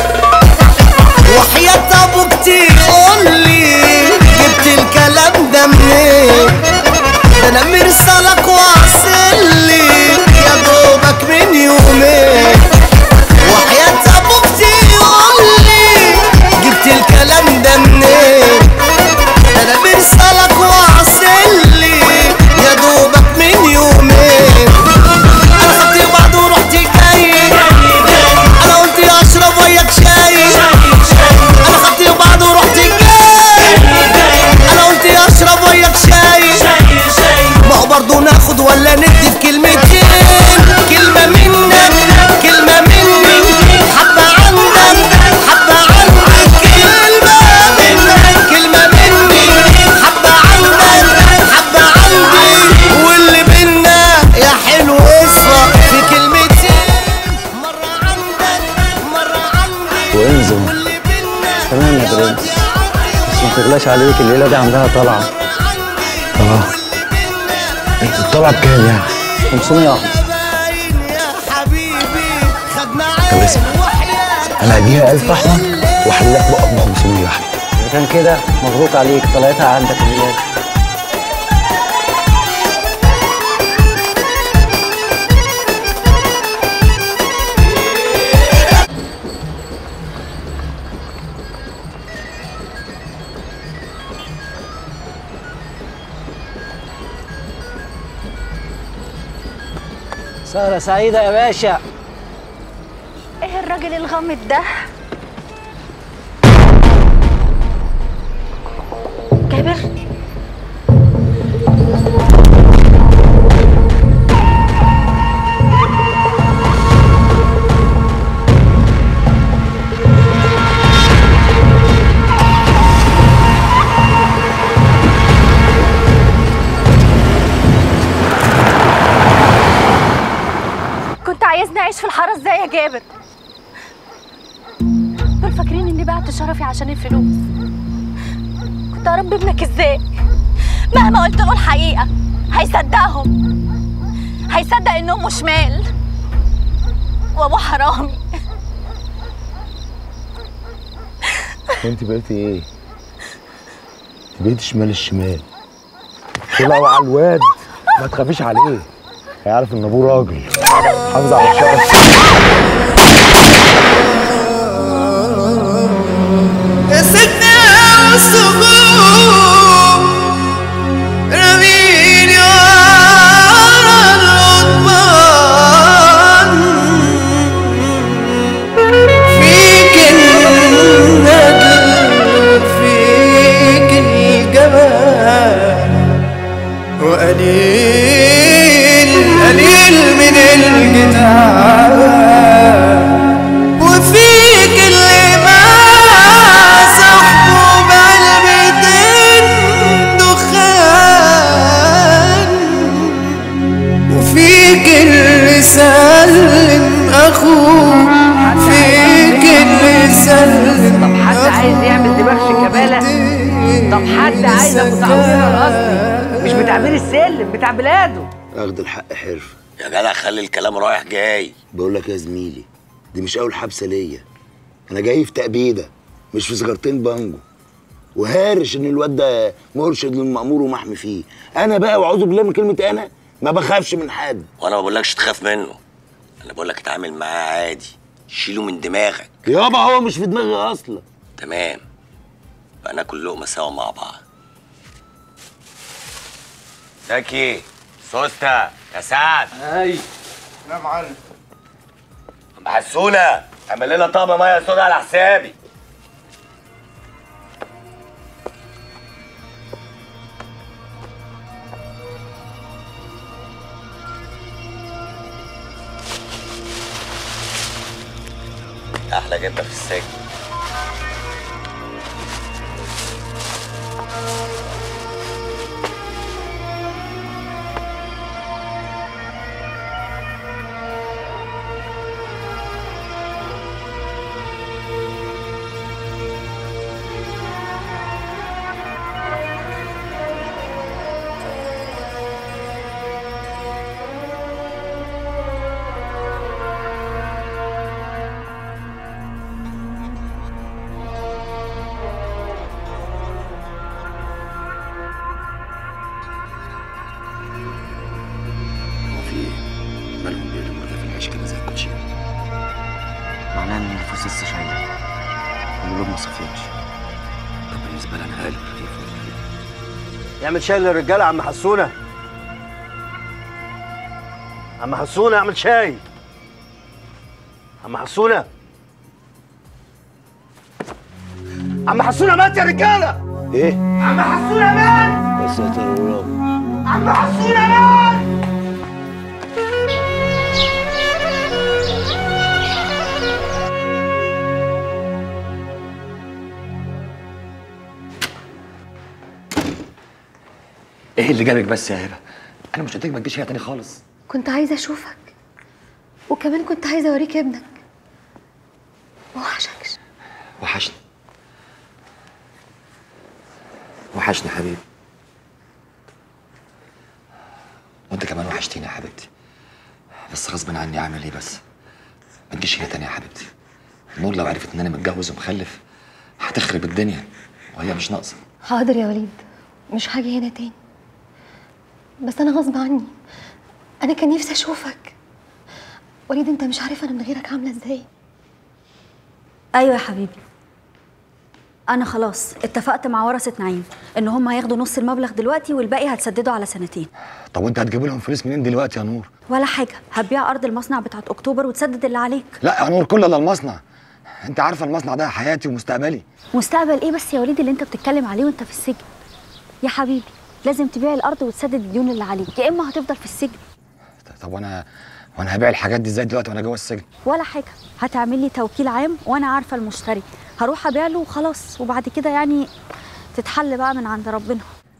وحياة ابوك تقول لي جبت الكلام ده منين ده انا مرسلك واصل لي يا دوبك من يومين وحياة ابوك تقول لي جبت الكلام ده منين ده انا مرسلك واصل لي يا دوبك من يومين انا خدت بعض ورحت جاي انا قلت يا اشرب وياك شاي انا خدت بعض ورحت جاي انا قلت يا اشرب وياك شاي ما هو برضه ناخد ولا ندي في كلمتين كلمة منك كلمة مني حبة عندك حبة عندك كلمة منك كلمة مني حبة عندك حبة عندي واللي بينا يا حلو اصفى في كلمتين وانزل تمام يا برنس بس ما تغلاش عليك الليله دي عندها طلعه اه الطلعه بكام يعني 500 واحده طب اسمع انا هديها 1000 احمر وحلك بقى ب 500 واحده اذا كان كده مبروك عليك طلعتها عندك الليله دي سهرة سعيدة يا باشا ايه الراجل الغامض ده جابر كنت عايزني اعيش في الحاره ازاي يا جابر دول فاكرين اني بعت شرفي عشان الفلوس كنت اربي ابنك ازاي مهما قلت له الحقيقه هيصدقهم هيصدق ان امه شمال وابوه حرامي وانت بقيتي ايه؟ انت بقيتي شمال الشمال طلعوا على الواد ما تخافيش عليه هيعرف ان ابوه راجل حافظ على الشرف يا سيدنا الصبور رميني ورا القضبان فيك الندل فيك الجمال وقليل قليل من الجدعان وفيك اللي ما صاحبه بقلبتين دخان وفيك اللي سلم اخوه فيك اللي سلم طب حد عايز يعمل دماغ شيكابالا طب حد عايز ابو تعويره الاصلي مش بتاع بير السلم بتاع بلاده اخد الحق حرفه يا جدع خلي الكلام رايح جاي بقول لك يا زميلي دي مش اول حبسه ليا انا جاي في تأبيده مش في سيجارتين بانجو وهارش ان الواد ده مرشد للمأمور ومحمي فيه انا بقى واعوذ بالله من كلمه انا ما بخافش من حد وانا ما بقولكش تخاف منه انا بقولك اتعامل معاه عادي شيله من دماغك يابا هو مش في دماغي اصلا تمام بقى ناكل لقمه سوا مع بعض زكي سوسته يا سعد اي لا معلم ام حسونه اعمل لنا طقم ميه سودا على حسابي احلى جبنه في السجن هو في ايه؟ مالهم بيقلبوا رغيف العيش كده زي الكوتشينه معناه ان النفوس لسه شايله والقلوب ما صفيتش طب بالنسبه لي انا هقلب رغيف يعمل شاي للرجاله يا عم حسونه عم حسونه اعمل شاي عم حسونه عم حسونه مات يا رجاله ايه عم حسونه مات يا ساتر يا رب عم حسونه مات ايه اللي جابك بس يا هبه انا مش قلت لك ما تجيش هنا تاني خالص كنت عايزه اشوفك وكمان كنت عايزه اوريك ابنك ما وحشكش وحشني وحشني حبيبي وانت كمان وحشتيني يا حبيبتي بس غصب عني اعمل ايه بس ما تجيش هنا تاني يا حبيبتي نور لو عرفت ان انا متجوز ومخلف هتخرب الدنيا وهي مش ناقصه حاضر يا وليد مش هاجي هنا تاني بس انا غصب عني انا كان نفسي اشوفك وليد انت مش عارف انا من غيرك عامله ازاي ايوه يا حبيبي انا خلاص اتفقت مع ورثه نعيم ان هم هياخدوا نص المبلغ دلوقتي والباقي هتسدده على سنتين طب وانت هتجيب لهم فلوس منين دلوقتي يا نور ولا حاجه هتبيع ارض المصنع بتاعت اكتوبر وتسدد اللي عليك لا يا نور كل الا المصنع انت عارفه المصنع ده حياتي ومستقبلي مستقبل ايه بس يا وليد اللي انت بتتكلم عليه وانت في السجن يا حبيبي لازم تبيع الارض وتسدد الديون اللي عليك يا اما هتفضل في السجن طب وانا وانا هبيع الحاجات دي ازاي دلوقتي وانا جوه السجن ولا حاجه هتعمل لي توكيل عام وانا عارفه المشتري هروح ابيع له وخلاص وبعد كده يعني تتحل بقى من عند ربنا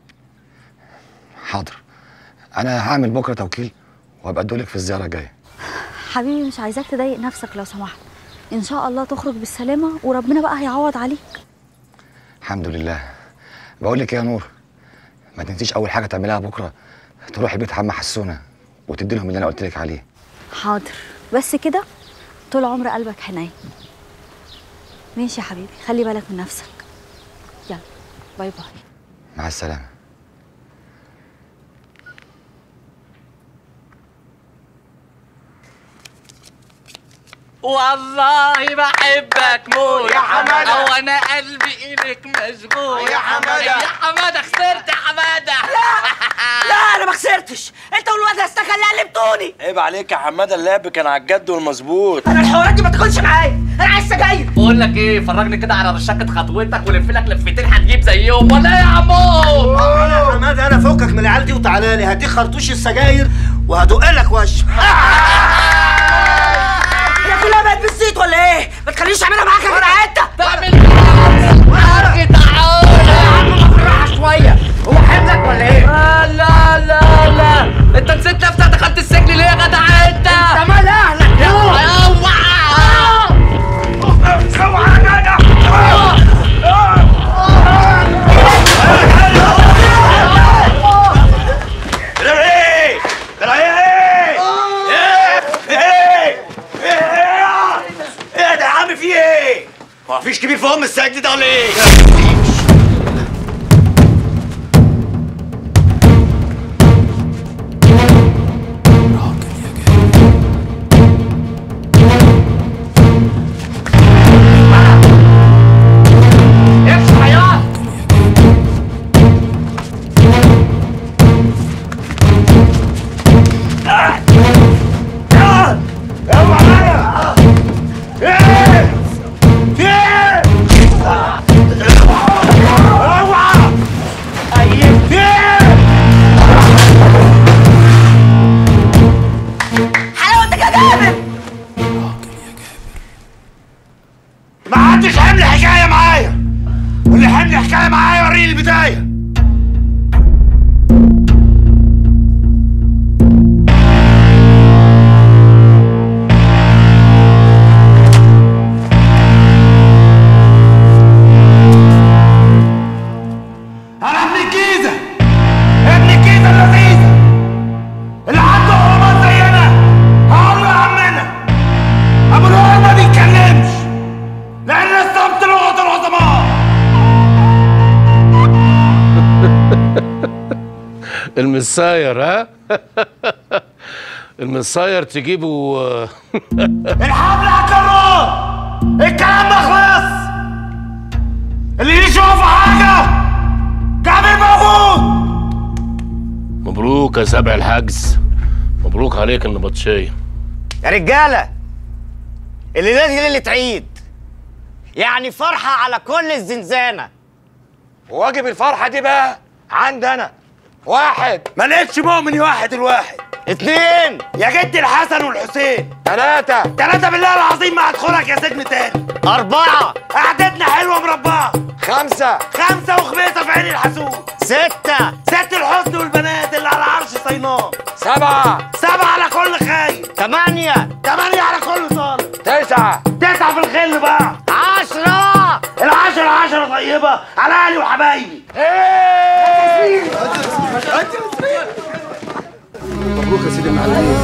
حاضر انا هعمل بكره توكيل وهبقى ادولك في الزياره الجايه حبيبي مش عايزاك تضايق نفسك لو سمحت ان شاء الله تخرج بالسلامه وربنا بقى هيعوض عليك الحمد لله بقول لك إيه يا نور ما تنسيش اول حاجه تعملها بكره تروحي بيت عم حسونه وتدي لهم اللي انا قلت لك عليه حاضر بس كده طول عمر قلبك حنين ماشي يا حبيبي خلي بالك من نفسك يلا باي باي مع السلامه والله بحبك موت يا حمادة. وانا قلبي اليك مشغول يا حمادة. يا حماده خسرت يا حماده لا انا ما خسرتش انت والواد استكل اللي قلبتوني عيب عليك يا حماده اللعب كان على الجد والمظبوط انا الحوارات دي ما تاكلش معايا انا عايز سجاير بقول لك ايه فرجني كده على رشاقه خطوتك ولف لك لفتين هتجيب زيهم ولا ايه يا عمو انا يا حماده انا فكك من العيال دي وتعالى لي هديك خرطوش السجاير وهدق لك وش هي كلها بقت بالزيت ولا ايه؟ ما تخلينيش اعملها معاك غير انت تعمل شويه هو حملك ولا ايه؟ لا لا لا لا انت نسيت نفسك دخلت السجن ليه يا جدع انت انت مال اهلك يا اوعى يا جدع ايه ده ايه ايه ايه ايه ده يا عم في ايه؟ ما فيش كبير في ام السجن ده ولا ايه؟ جيزه ابن الجيزه اللذيذه اللي عنده حرمات زينا هقول له يا عمنا ابو الهول ما بيتكلمش لان الصمت لغه العظماء المساير ها المساير تجيبه الحمل على الجرار الكلام ده خلص اللي يشوف حاجه كامل موجود مبروك يا سبع الحجز مبروك عليك النبطشيه يا رجاله الليله دي ليله عيد يعني فرحه على كل الزنزانه واجب الفرحه دي بقى عندنا واحد ما لقيتش مؤمن واحد الواحد اتنين يا جدي الحسن والحسين تلاتة تلاتة بالله العظيم ما هدخلك يا سجن تاني أربعة قعدتنا حلوة مربعة خمسة خمسة وخميسة في عين الحسود ستة ست الحسن والبنات اللي على عرش صيناء سبعة سبعة على كل خايف تمانية تمانية على كل صالح تسعة تسعة في الخل بقى عشرة العشرة عشرة طيبة على أهلي وحبايبي مبروك يا سيدي المعلمين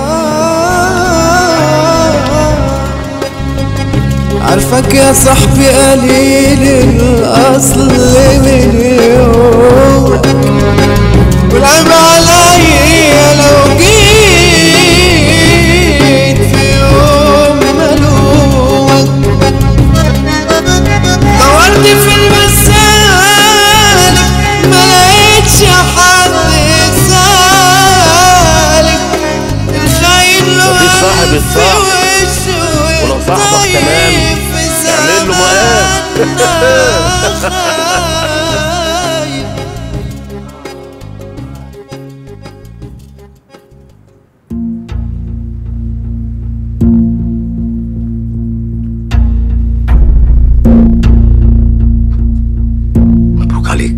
عارفك يا صاحبي قليل الاصل من يوم والعيب عليا لو جيت في يوم ملومك دورت في المسالك ما لقيتش حد يسالك الخاين له مفيش صاحب ألف يتصاحب. وش ولو صاحبك تمام اعمل له مقام مبروك عليك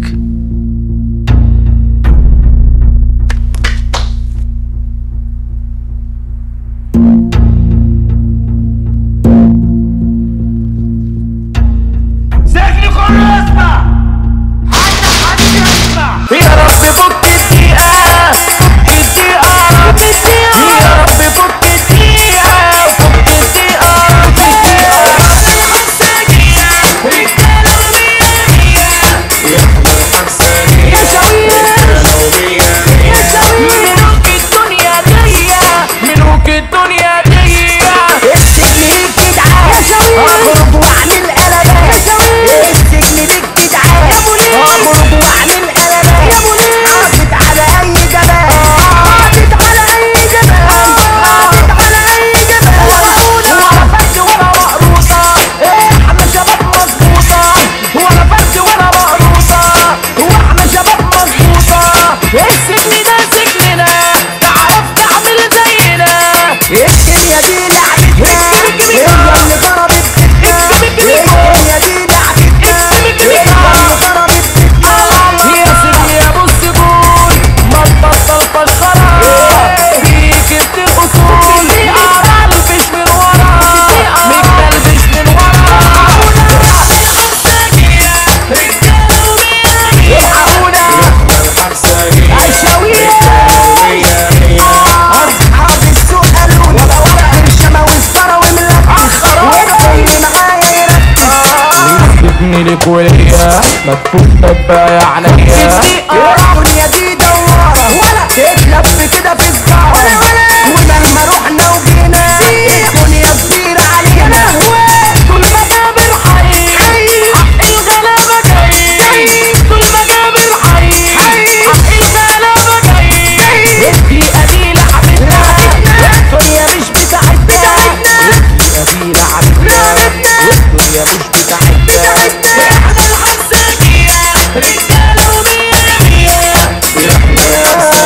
سجن كله اسمع حتى حد يسمع يا رب فك الدقيقة فك الدقيقة فك الدقيقة يا رب فك الدقيقة فك الدقيقة فك ملوك الدنيا دي السجن بالجدعان اخرج واعمل قلبان السجن بالجدعان اخرج واعمل قلبان حاطط على اي جبل حاطط على اي جبل حاطط على اي جبل ولا فرد ولا مقروصه احنا شباب مظبوطه ولا فرد ولا مقروصه واحنا شباب مظبوطه السجن ده سجننا تعرف تعمل زينا الدنيا دي لعبتنا هي اللي ضربت بيتنا الدنيا دي لعبتنا هي اللي ضربت بيتنا يا سيدي يا ابو السجون ما تبطل فشخرة فيك الاصول متكلبش من ورا متكلبش من ورا الحقونا عشاوية أصحاب السوق قالوا لي برشمة وسفرة وملك والكل معايا يركز ابني لك وليا مكتوب بقى يا عينيا الدنيا دي دوارة ولا تتلف كده في الزهرة ولما رحنا وجينا الدنيا كبيرة علينا طول ما جابر حي حق الغلابة جاي طول ما جابر حي حق الغلابة جاي الدقيقة دي لعبتنا الدنيا مش بتاعتنا الدقيقة دي لعبتنا الدنيا مش بتاعتنا احنا الحساكية رجالة ومية مية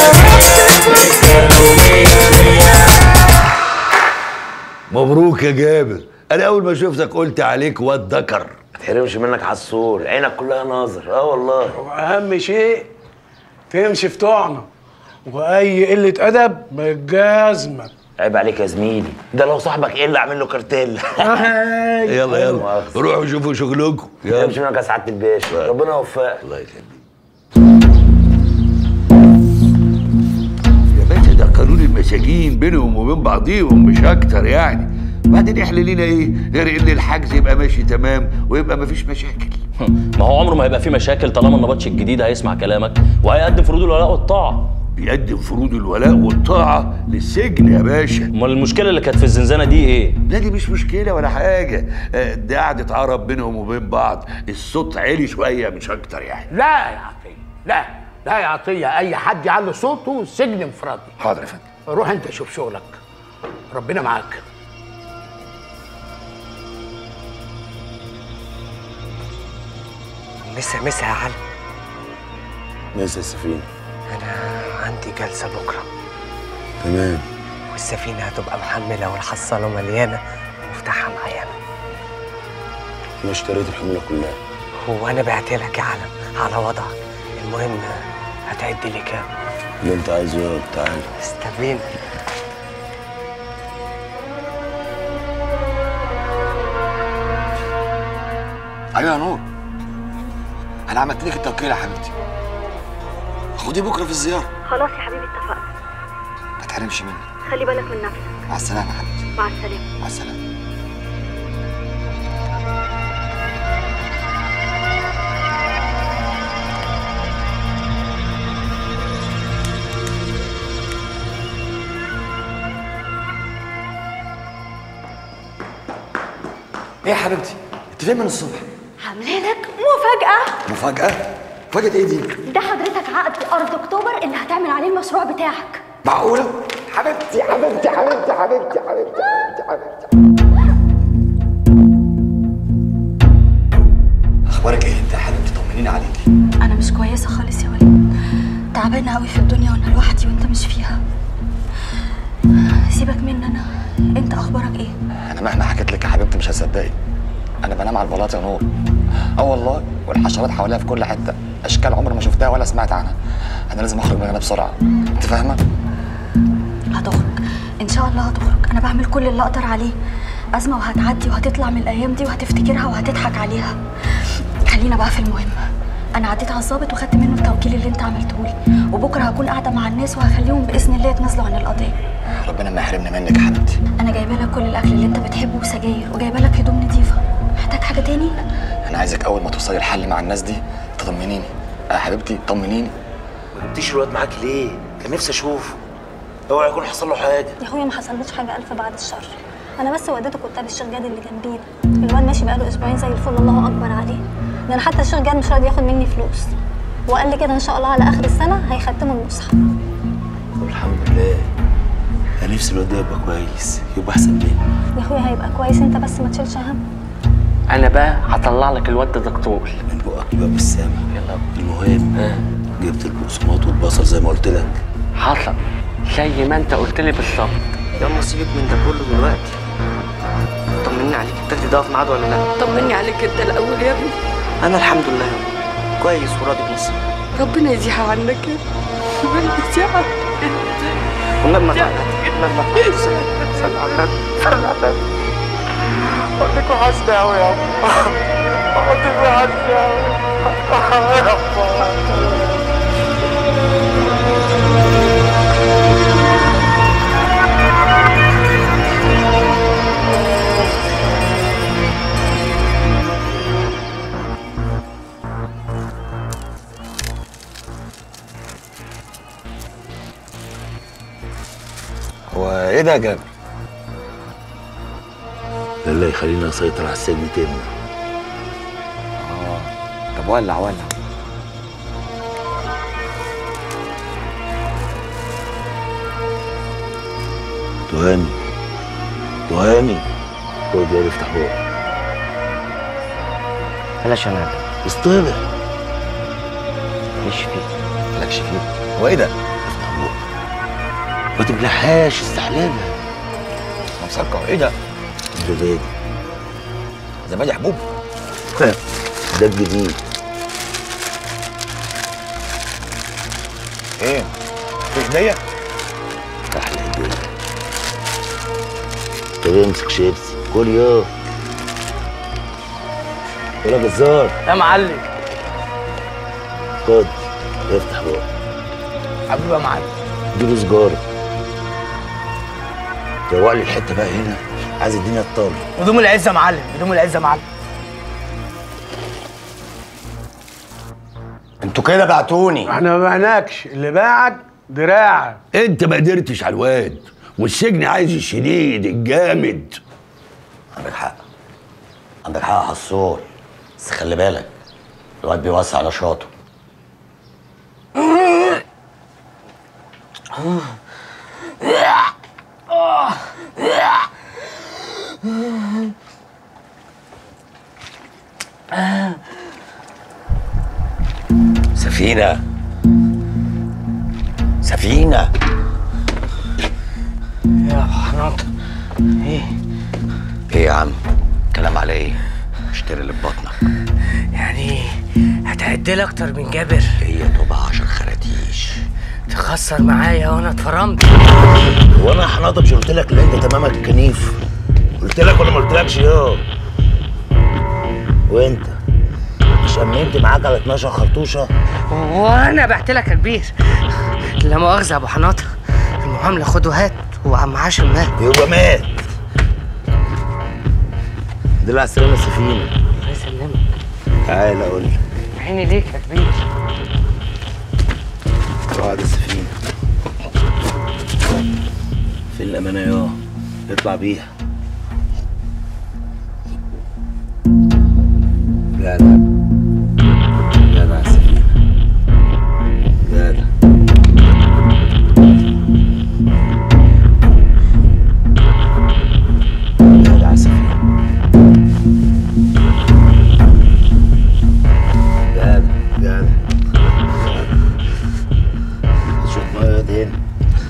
مبروك يا جابر انا اول ما شفتك قلت عليك واد ذكر ما تحرمش منك عالسور عينك كلها ناظر اه والله واهم شيء تمشي في طعنه واي قله ادب بالجزمه عيب عليك يا زميلي ده لو صاحبك ايه اللي اعمل له كارتيل يلا يلا روحوا شوفوا شغلكم يلا مش منك يا سعاده الباشا ربنا يوفقك الله يخليك سجين بينهم وبين بعضيهم مش اكتر يعني بعدين احنا لينا ايه غير ان الحجز يبقى ماشي تمام ويبقى مفيش مشاكل ما هو عمره ما هيبقى فيه مشاكل طالما النبطش الجديد هيسمع كلامك وهيقدم فروض الولاء والطاعه بيقدم فروض الولاء والطاعه للسجن يا باشا امال المشكله اللي كانت في الزنزانه دي ايه لا دي مش مشكله ولا حاجه آه، دي قعده عرب بينهم وبين بعض الصوت عالي شويه مش اكتر يعني لا يا عطيه لا لا يا عطيه اي حد يعلي صوته سجن انفرادي حاضر يا فندم روح انت شوف شغلك ربنا معاك مسا مسا يا علي نسى السفينة انا عندي جلسه بكره تمام والسفينه هتبقى محمله والحصاله مليانه ومفتاحها معايا أنا. أنا اشتريت الحمولة كلها هو انا بعت لك يا علم على وضعك المهم هتعد لي كام اللي أنت عايزه يا تعالى استبينا ايوه يا نور انا عملت لك التوكيل يا حبيبتي خدي بكره في الزياره خلاص يا حبيبي اتفقنا ما تحرمش مني خلي بالك من نفسك مع السلامه يا حبيبتي مع السلامه مع السلامه ايه يا حبيبتي انت فين من الصبح عامله لك مفاجاه مفاجاه مفاجاه ايه دي ده حضرتك عقد ارض اكتوبر اللي هتعمل عليه المشروع بتاعك معقوله حبيبتي حبيبتي حبيبتي حبيبتي حبيبتي حبيبتي اخبارك ايه انت يا حبيبتي طمنيني عليكي انا مش كويسه خالص يا وليد تعبانه قوي في الدنيا وانا لوحدي وانت مش فيها سيبك مني انا انت اخبارك ايه انا مهما حكيت لك يا حبيبتي مش هتصدقي انا بنام على البلاط يا نور اه والله والحشرات حواليها في كل حته اشكال عمري ما شفتها ولا سمعت عنها انا لازم اخرج من هنا بسرعه انت فاهمه هتخرج ان شاء الله هتخرج انا بعمل كل اللي اقدر عليه ازمه وهتعدي وهتطلع من الايام دي وهتفتكرها وهتضحك عليها خلينا بقى في المهم انا عديت على الظابط وخدت منه التوكيل اللي انت عملته لي وبكره هكون قاعده مع الناس وهخليهم باذن الله يتنازلوا عن القضيه ربنا ما يحرمني منك يا حبيبتي انا جايبه لك كل الاكل اللي انت بتحبه وسجاير وجايبه لك هدوم نظيفه محتاج حاجه تاني انا عايزك اول ما توصلي الحل مع الناس دي تطمنيني يا حبيبتي طمنيني ما جبتيش الواد معاك ليه؟ كان نفسي اشوفه اوعى يكون حصل له حاجه يا اخويا ما حصلوش حاجه الف بعد الشر انا بس وديته كتاب الشيخ جاد اللي جنبينا الواد ماشي بقاله اسبوعين زي الفل الله اكبر عليه ده انا حتى الشيخ جاد مش راضي ياخد مني فلوس وقال لي كده ان شاء الله على اخر السنه هيختموا المصحف الحمد لله انا نفسي الواد ده يبقى كويس يبقى احسن مني يا اخويا هيبقى كويس انت بس ما تشيلش هم انا بقى هطلع لك الواد ده دكتور من بقك يبقى بالسما يلا المهم جبت البقسماط والبصل زي ما قلت لك حصل زي ما انت قلت لي بالظبط يلا سيبك من ده كله دلوقتي طمني عليك التاكسي ده في ميعاده ولا لا طمني عليك انت الاول يا ابني انا الحمد لله يابا. كويس وراضي بنفسي ربنا يزيح عنك يا ربنا يزيح عنك والنبي ما تعالى والنبي ما تعالى صلي على النبي صلي على النبي قلت وحشني قوي يا قلت وحشني قوي هو ايه ده يا جابر ده اللي يخليني اسيطر على السجن تاني اه طب ولع ولع تهاني تهاني خد يا افتح بقك بلاش انا اصطبح مش فيه مالكش فيه هو ايه ده؟ ما تبلعهاش استحلالها انا مسكر ايه ده؟ زبادي زبادي حبوب ده الجديد ايه؟ في هديه؟ احلى هديه طب امسك شيبسي كل يوم ولا جزار يا معلم خد افتح بقى حبيبي يا معلم اديله سجاره روق لي الحته بقى هنا عايز الدنيا تطار هدوم العزه يا معلم هدوم العزه يا معلم انتوا كده بعتوني احنا ما بعناكش اللي باعك دراعك انت ما قدرتش على الواد والسجن عايز الشديد الجامد عندك حق عندك حق يا حصول بس خلي بالك الواد بيوسع نشاطه سفينة سفينة يا حناط ايه ايه يا عم كلام على ايه اشتري اللي في بطنك يعني هتعدل اكتر من جابر هي تبقى عشر خراتيش تخسر معايا وانا اتفرمت وانا حناطه مش قلت لك ان انت تمامك الكنيف قلت لك ولا ما قلتلكش يا وانت شممت معاك على 12 خرطوشه وانا بعت لك يا كبير لا مؤاخذه يا ابو حناطه المعامله خد وهات وعم عاشم مات يبقى مات دي على السلامه السفينه الله يسلمك تعالى اقول لك عيني ليك يا كبير اقعد السفينه في الامانه يا اطلع بيها جدع جدع السفينه جدع جدع السفينه جدع جدع شوف ميه دي هنا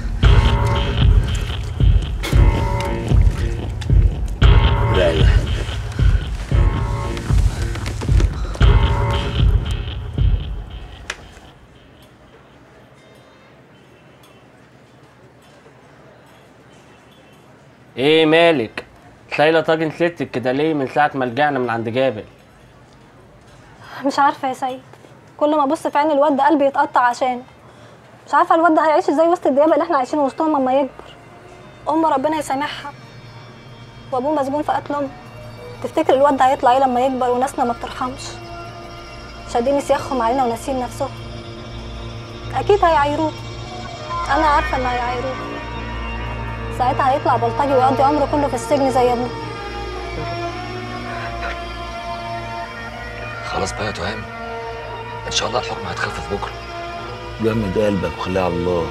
ريح ايه مالك شايله طاجن ستك كده ليه من ساعه ما رجعنا من عند جابر مش عارفه يا سيد كل ما ابص في عين الواد ده قلبي يتقطع عشانه مش عارفه الواد ده هيعيش ازاي وسط الديابه اللي احنا عايشين وسطهم اما يكبر ام ربنا يسامحها وابوه مسجون في قتل امه تفتكر الواد ده هيطلع ايه لما يكبر وناسنا ما بترحمش شادين سياخهم علينا وناسين نفسهم اكيد هيعايروه انا عارفه ان هيعايروه ساعتها هيطلع بلطجي ويقضي عمره كله في السجن زي ابوه خلاص بقى يا تهام ان شاء الله الحكم هيتخفف بكره جمد قلبك وخليها على الله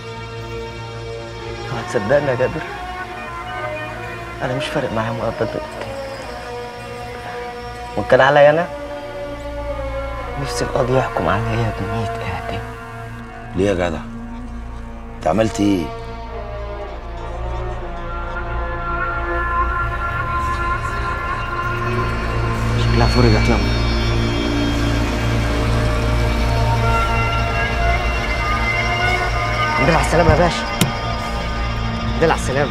هتصدقني يا جابر انا مش فارق معايا مؤبد وان كان عليا انا نفسي القاضي يحكم عليا بمية اعدام ليه يا جدع انت عملت ايه شكلها فرجت يلا الحمد لله على السلامة يا باشا الحمد لله على السلامة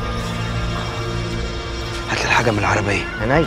هات لي الحاجه من العربيه عينيا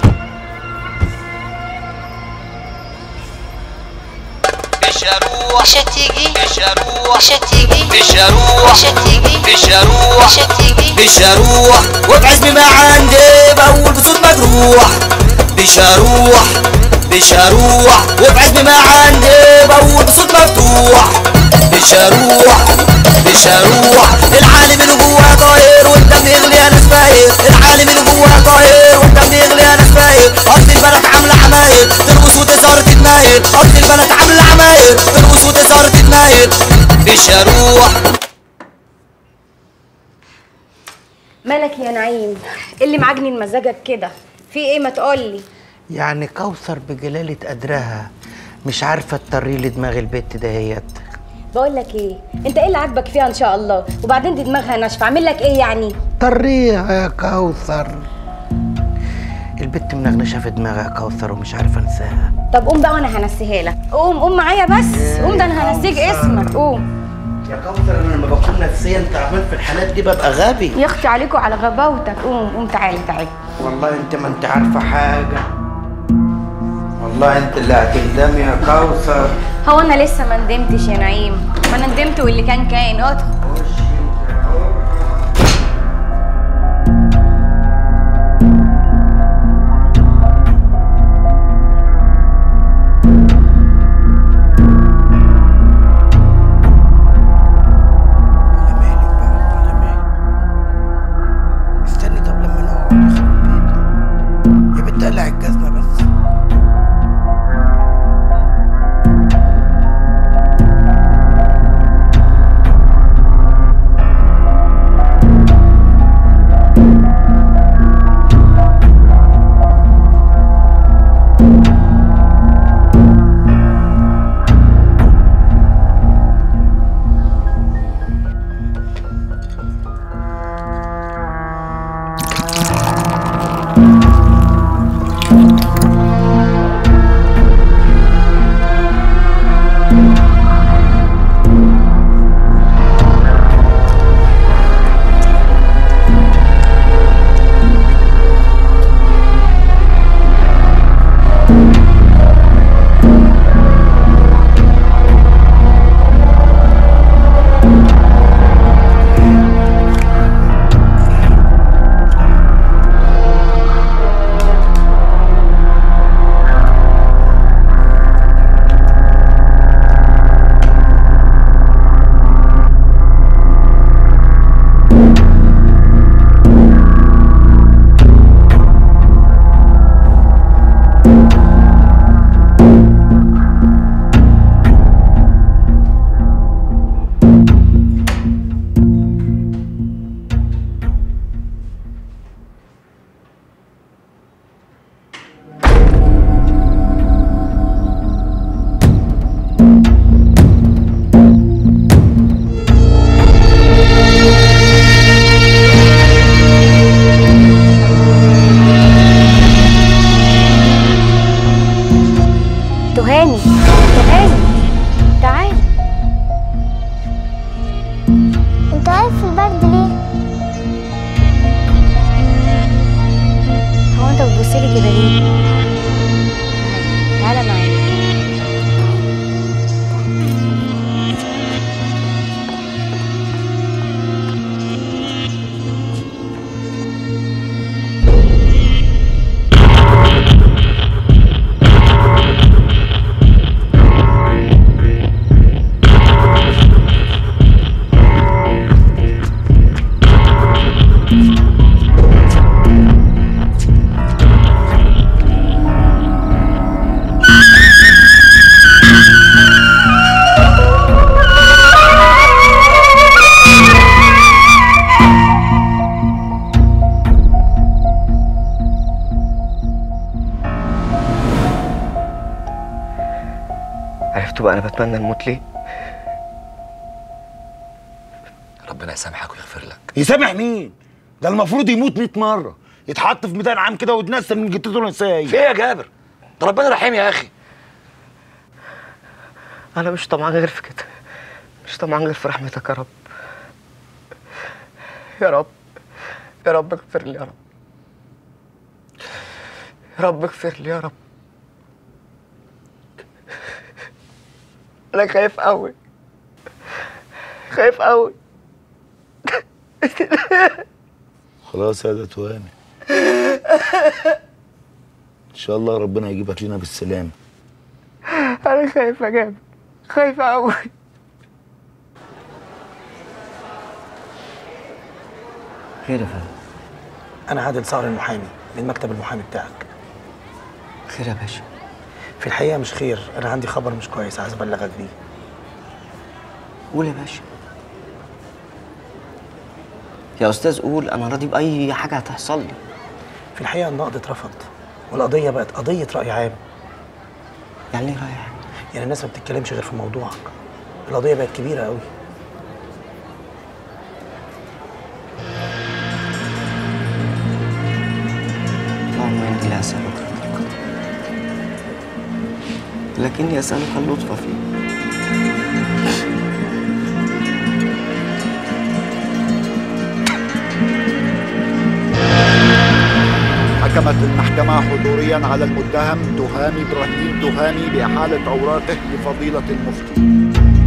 مش هروح مش هتيجي مش هروح مش هتيجي مش هروح مش هتيجي مش هروح مش هتيجي مش هروح وبعزمي ما عندي بقول بصوت مجروح مش هروح مش هروح وبعزمي ما عندي بقول بصوت مفتوح مش هروح مش هروح العالم اللي جواه طاير والدم يغلي انا سفاير العالم اللي جواه طاير والدم يغلي انا سفاير ارض البلد عامله عماير ترقص وتظهر تتناير ارض البلد عامله عماير ترقص وتظهر تتناير مش هروح مالك يا نعيم إيه اللي معجنن مزاجك كده في ايه ما تقولي يعني كوثر بجلالة قدرها مش عارفة تطري لي دماغ البت دهيت بقول لك ايه انت ايه اللي عاجبك فيها ان شاء الله وبعدين دي دماغها ناشفه اعمل لك ايه يعني طريها يا كوثر البت منغنشة في دماغها يا كوثر ومش عارفة انساها طب قوم بقى وانا هنسيها لك قوم قوم معايا بس قوم ده انا هنسيك اسمك قوم يا كوثر انا لما بكون نفسيا تعبان في الحالات دي ببقى غبي يا اختي عليكوا على غباوتك قوم قوم تعالي تعالي والله انت ما انت عارفة حاجة والله انت اللي هتندمي يا كوثر هو انا لسه ما ندمتش يا نعيم ما انا ندمت واللي كان كان ادخل بتمنى الموت ليه؟ ربنا يسامحك ويغفر لك يسامح مين؟ ده المفروض يموت 100 مره يتحط في ميدان عام كده ويتنسل من جدته الانسيه في ايه يا جابر؟ ده ربنا رحيم يا اخي أنا مش طمعان غير في كده مش طمعان غير في رحمتك يا رب يا رب يا رب اغفر لي يا رب يا رب اغفر لي يا رب أنا خايف أوي خايف أوي خلاص يا ده تواني ان شاء الله ربنا يجيبك لنا بالسلامه أنا خايفة جامد خايفة أوي خير يا فندم انا عادل صقر المحامي من مكتب المحامي بتاعك خير يا باشا في الحقيقه مش خير انا عندي خبر مش كويس عايز ابلغك بيه قول يا باشا يا استاذ قول انا راضي باي حاجه هتحصل لي في الحقيقه النقد اترفض والقضيه بقت قضيه راي عام يعني ايه راي عام يعني الناس ما بتتكلمش غير في موضوعك القضيه بقت كبيره قوي اللهم اني لا اسالك لكني اسالك اللطف فيه حكمت المحكمة حضوريا على المتهم تهامي إبراهيم تهامي بإحالة أوراقه لفضيلة المفتي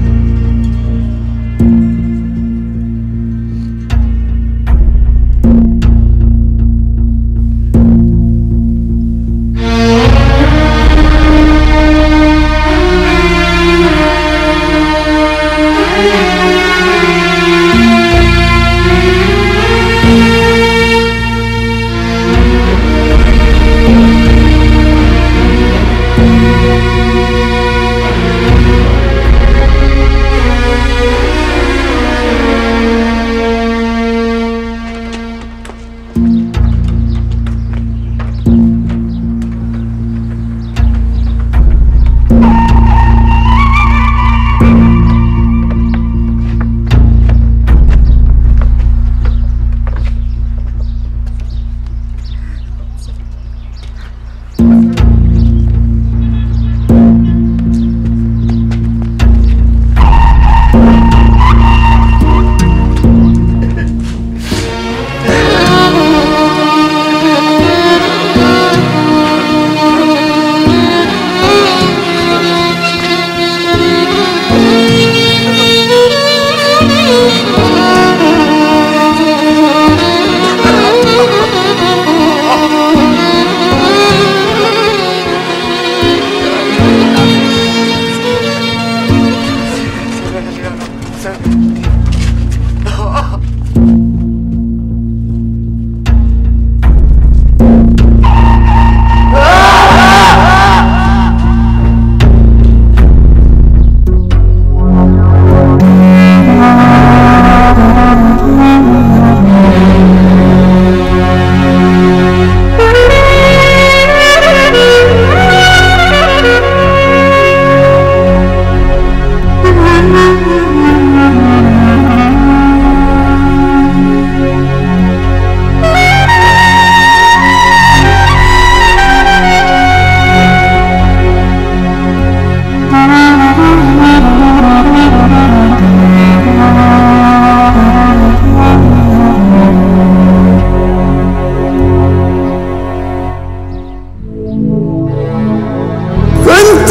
كنت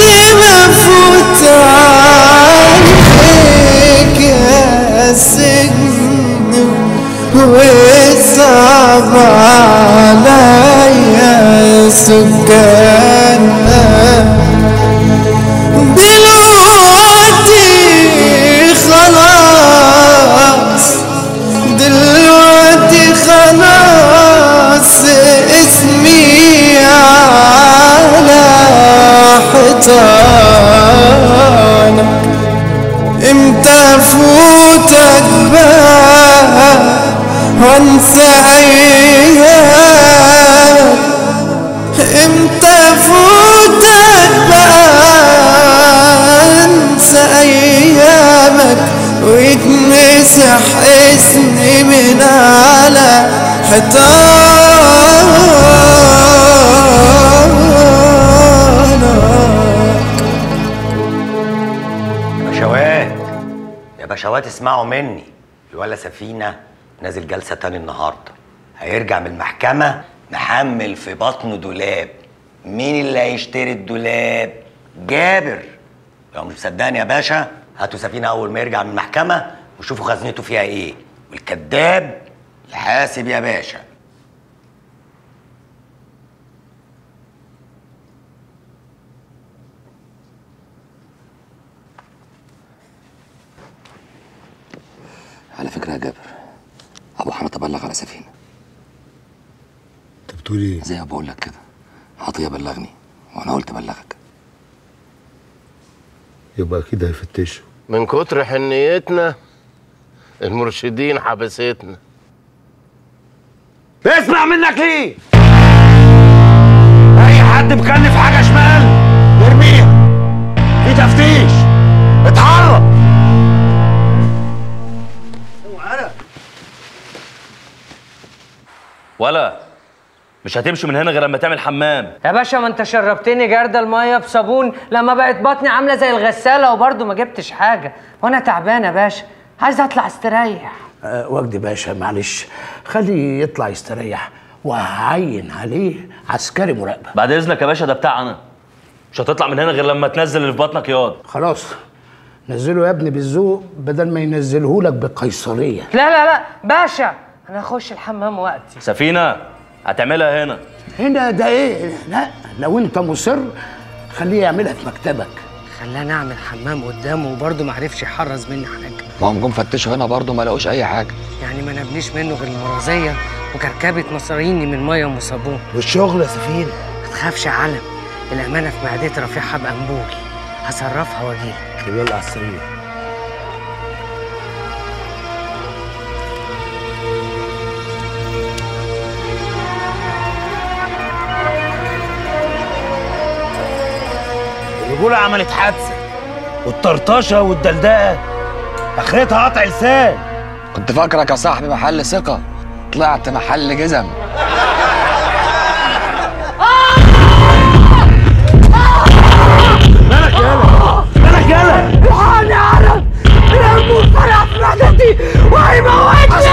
مفوت عليك يا سجن وصعب عليا سكانك دلوقتي خلاص دلوقتي خلاص اسمي على حيطانك امتى فوتك بقى وانسى ايامك امتى فوتك بقى انسى ويتمسح اسمي من على حيطانك يا بشوات يا بشوات اسمعوا مني الولا سفينة نازل جلسة تاني النهاردة هيرجع من المحكمة محمل في بطنه دولاب مين اللي هيشتري الدولاب؟ جابر لو مش مصدقني يا باشا هاتوا سفينة أول ما يرجع من المحكمة وشوفوا خزنته فيها إيه والكذاب يحاسب يا باشا على فكره يا جابر ابو حمد بلغ على سفينه انت بتقول ايه؟ زي ما بقول لك كده عطيه بلغني وانا قلت بلغك يبقى اكيد هيفتشوا من كتر حنيتنا المرشدين حبستنا اسمع منك ليه اي حد مكلف حاجه شمال ارميها في تفتيش اتحرك ولا مش هتمشي من هنا غير لما تعمل حمام يا باشا ما انت شربتني جردل الميه بصابون لما بقت بطني عامله زي الغساله وبرضه ما جبتش حاجه وانا تعبان يا باشا عايز اطلع استريح أه وجدي باشا معلش خليه يطلع يستريح وهعين عليه عسكري مراقبه بعد اذنك يا باشا ده بتاعنا مش هتطلع من هنا غير لما تنزل اللي في بطنك ياض خلاص نزله يا ابني بالذوق بدل ما ينزله لك بقيصريه لا لا لا باشا انا هخش الحمام وقتي سفينه هتعملها هنا هنا ده ايه لا لو انت مصر خليه يعملها في مكتبك خلاني اعمل حمام قدامه وبرضه ما عرفش يحرز مني حاجه ما هم جم فتشوا هنا برضه ما لقوش اي حاجه يعني ما نبنيش منه غير المرازيه وكركبه مصاريني من ميه وصابون والشغل يا سفينه ما تخافش يا علم الامانه في معدتي رافعها بانبول هصرفها واجيلك يلا على السرير الرجولة عملت حادثة والطرطشة والدلدقة آخرتها قطع لسان كنت فاكرك يا صاحبي محل ثقه طلعت محل جزم مالك يالا مالك يالا الحقني يا عرب الهرمون فرع في معدتي وهيموتني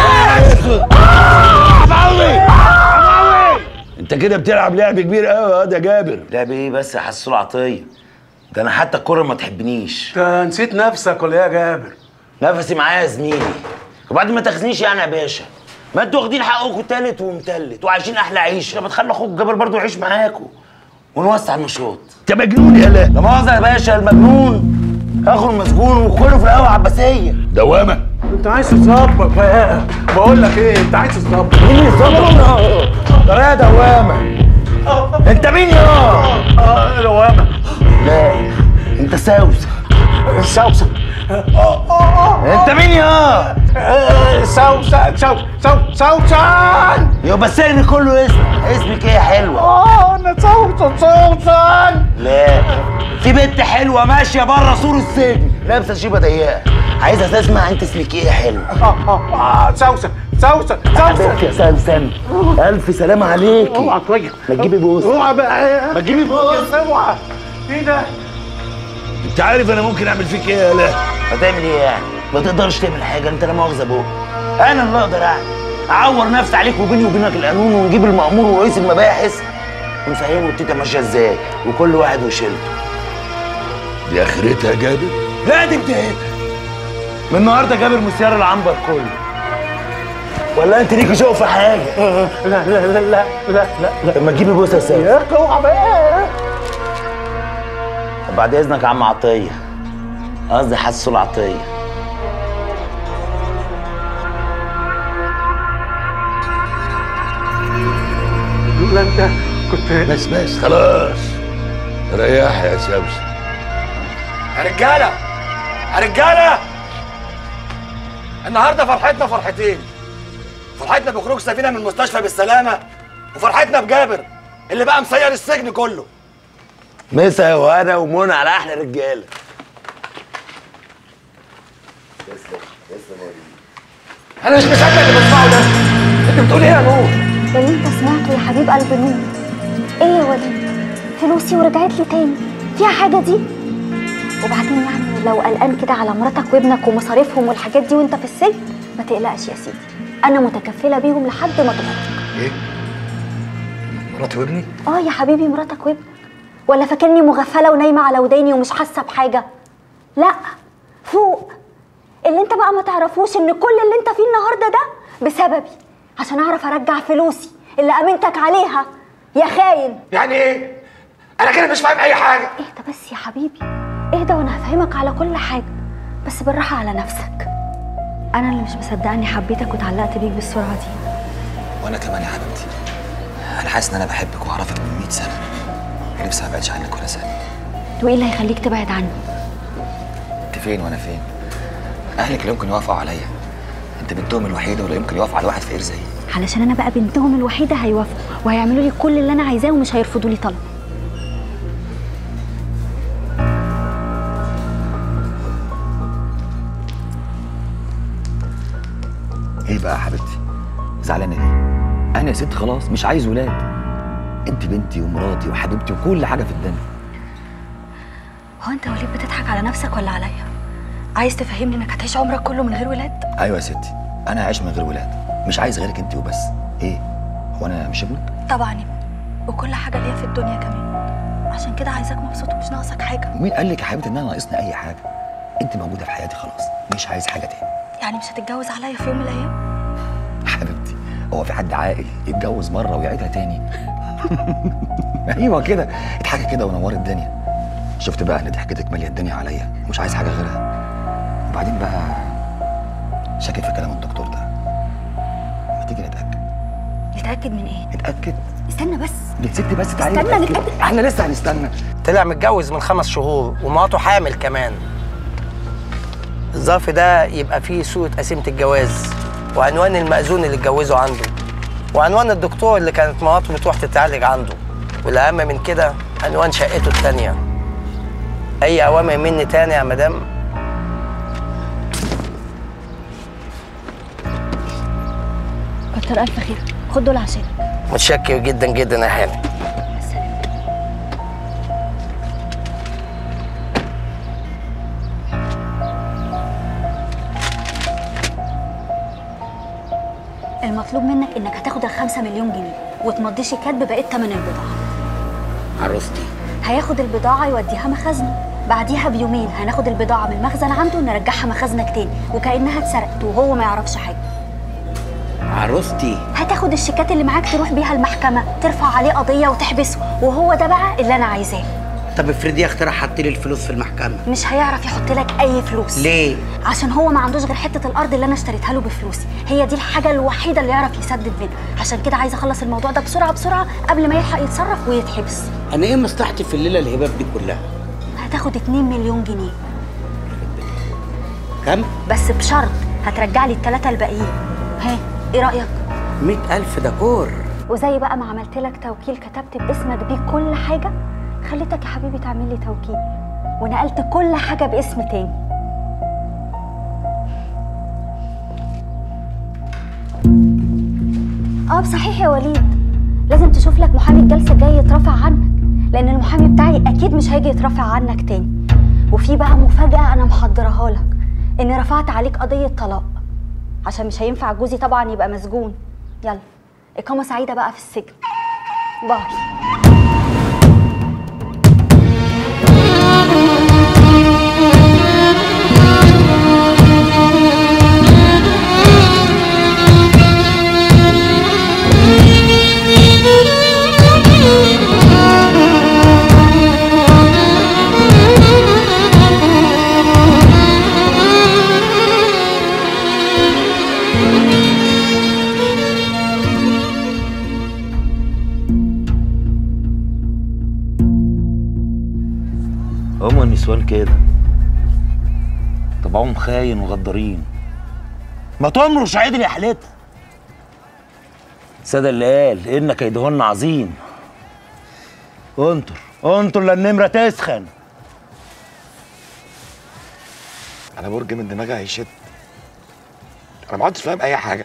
انت كده بتلعب لعب كبير قوي يا ده جابر لعب ايه بس يا حسون عطيه ده انا حتى الكوره ما تحبنيش انت نسيت نفسك ولا ايه يا جابر نفسي معايا يا زميلي وبعدين ما تاخذنيش يعني يا باشا ما انتوا واخدين حقكم تالت ومتلت وعايشين احلى عيشه ما تخلي اخوك جابر برضه يعيش معاكم ونوسع النشاط انت مجنون يا لا لا مؤاخذه يا باشا المجنون اخو المسجون وكله في القهوه عباسيه دوامه انت عايز تظبط بقى بقول لك ايه انت عايز تظبط مين يظبط ده يا دوامه انت مين يا اه دوامه لا انت سوسه سوسه انت مين يا سوسه سو سو سوسن يبقى السجن كله اسم اسمك ايه يا حلوه اه انا سوسن سوسن لا في بنت حلوه ماشيه بره سور السجن لابسه شيبه ضيقه عايزه تسمع انت اسمك ايه يا حلوه اه اه اه سوسن سوسن حبيبتي يا سمسم الف سلام عليكي اوعى طيب ما تجيبي بوس اوعى بقى ما تجيبي بوس اوعى ايه ده انت عارف انا ممكن اعمل فيك ايه يا لا هتعمل ايه يعني ما تقدرش تعمل حاجه انت لا مؤاخذه بقى انا اللي اقدر اعمل اعور نفسي عليك وبيني وبينك القانون ونجيب المأمور ورئيس المباحث ونفهمه التيتا ماشيه ازاي وكل واحد وشيلته دي اخرتها يا جابر لا دي بدايتها من النهارده جابر مسيار العنبر كله ولا انت ليكي شوق في حاجه لا لا لا لا لا لا لا طب ما تجيبي بوسه يا يا اخي اوعى بقى طب بعد اذنك يا عم عطيه قصدي حسوا العطيه لا انت كنت بس بس خلاص ريح يا سمسم يا رجاله يا رجاله النهارده فرحتنا فرحتين فرحتنا بخروج سفينه من المستشفى بالسلامه وفرحتنا بجابر اللي بقى مسير السجن كله مسا وانا ومنى على احلى رجاله تسلم تسلم يا وليد انا مش مصدق اللي بسمعه ده انت بتقول ايه يا نور اللي انت سمعته يا حبيب قلب نور ايه يا وليد فلوسي ورجعت لي تاني فيها حاجه دي وبعدين يعني لو قلقان كده على مراتك وابنك ومصاريفهم والحاجات دي وانت في السجن ما تقلقش يا سيدي انا متكفله بيهم لحد ما تخرج ايه مراتي وابني اه يا حبيبي مراتك وابنك ولا فاكرني مغفله ونايمه على وداني ومش حاسه بحاجه لا فوق اللي انت بقى ما تعرفوش ان كل اللي انت فيه النهارده ده بسببي عشان اعرف ارجع فلوسي اللي امنتك عليها يا خاين يعني ايه انا كده مش فاهم اي حاجه اهدى بس يا حبيبي اهدى وانا هفهمك على كل حاجه بس بالراحه على نفسك انا اللي مش مصدقاني حبيتك واتعلقت بيك بالسرعه دي وانا كمان يا حبيبتي انا حاسس ان انا بحبك واعرفك من 100 سنه نفسي ما ابعدش عنك ولا ثانيه وايه اللي هيخليك تبعد عني انت فين وانا فين اهلك لا يمكن يوافقوا عليا انت بنتهم الوحيده ولا يمكن يوافقوا على واحد فقير زيي علشان انا بقى بنتهم الوحيده هيوافقوا وهيعملوا لي كل اللي انا عايزاه ومش هيرفضوا لي طلب ايه بقى يا حبيبتي زعلانه ليه انا يا ست خلاص مش عايز ولاد انت بنتي ومراتي وحبيبتي وكل حاجه في الدنيا هو انت وليد بتضحك على نفسك ولا عليا عايز تفهمني انك هتعيش عمرك كله من غير ولاد ايوه يا ستي انا هعيش من غير ولاد مش عايز غيرك انت وبس ايه هو انا مش ابنك طبعا ابني وكل حاجه ليا في الدنيا كمان عشان كده عايزاك مبسوط ومش ناقصك حاجه مين قال لك يا حبيبتي ان انا ناقصني اي حاجه انت موجوده في حياتي خلاص مش عايز حاجه تاني يعني مش هتتجوز عليا في يوم من الايام حبيبتي هو في حد عاقل يتجوز مره ويعيدها تاني ايوه كده اضحكي كده ونوري الدنيا شفت بقى ان ضحكتك ماليه الدنيا عليا ومش عايز حاجه غيرها وبعدين بقى شاكك في كلام الدكتور ده ما تيجي نتاكد نتاكد من ايه نتاكد استنى بس يا ستي بس تعالي استنى نتأكد. نتأكد. احنا لسه هنستنى طلع متجوز من خمس شهور ومراته حامل كمان الظرف ده يبقى فيه صورة قسيمة الجواز وعنوان المأذون اللي اتجوزه عنده وعنوان الدكتور اللي كانت مراته بتروح تتعالج عنده والأهم من كده عنوان شقته التانية أي أوامر مني تاني يا مدام كتر الف خير خد دول عشان متشكر جدا جدا يا هاني المطلوب منك انك هتاخد الخمسة مليون جنيه وتمضي شيكات ببقية تمن البضاعة عروستي هياخد البضاعة يوديها مخازنه بعديها بيومين هناخد البضاعة من المخزن عنده نرجعها مخازنك تاني وكأنها اتسرقت وهو ما يعرفش حاجة عروستي هتاخد الشيكات اللي معاك تروح بيها المحكمة ترفع عليه قضية وتحبسه وهو ده بقى اللي أنا عايزاه طب افرضي يا اختي راح حط لي الفلوس في المحكمة مش هيعرف يحط لك أي فلوس ليه؟ عشان هو ما عندوش غير حتة الأرض اللي أنا اشتريتها له بفلوسي هي دي الحاجة الوحيدة اللي يعرف يسدد منها عشان كده عايزة أخلص الموضوع ده بسرعة بسرعة قبل ما يلحق يتصرف ويتحبس انا ايه مصلحتي في الليلة الهباب دي كلها؟ هتاخد 2 مليون جنيه كم؟ بس بشرط هترجع لي الثلاثة الباقيين ها ايه رأيك؟ مئة ألف دكور وزي بقى ما عملت لك توكيل كتبت باسمك بيه كل حاجة خليتك يا حبيبي تعمل لي توكيل ونقلت كل حاجة باسم تاني اه بصحيح يا وليد لازم تشوف لك محامي الجلسة الجاية يترافع عنك لأن المحامي بتاعي أكيد مش هيجي يترافع عنك تاني وفي بقى مفاجأة أنا محضرها لك إني رفعت عليك قضية طلاق عشان مش هينفع جوزي طبعا يبقى مسجون يلا إقامة سعيدة بقى في السجن باي هما النسوان كده طبعهم خاين وغدارين ما تمرش عدل يا حلتها سادة اللي قال إن كيدهن عظيم انطر انطر للنمرة تسخن انا برج من دماغي هيشد انا ما عدتش فاهم اي حاجه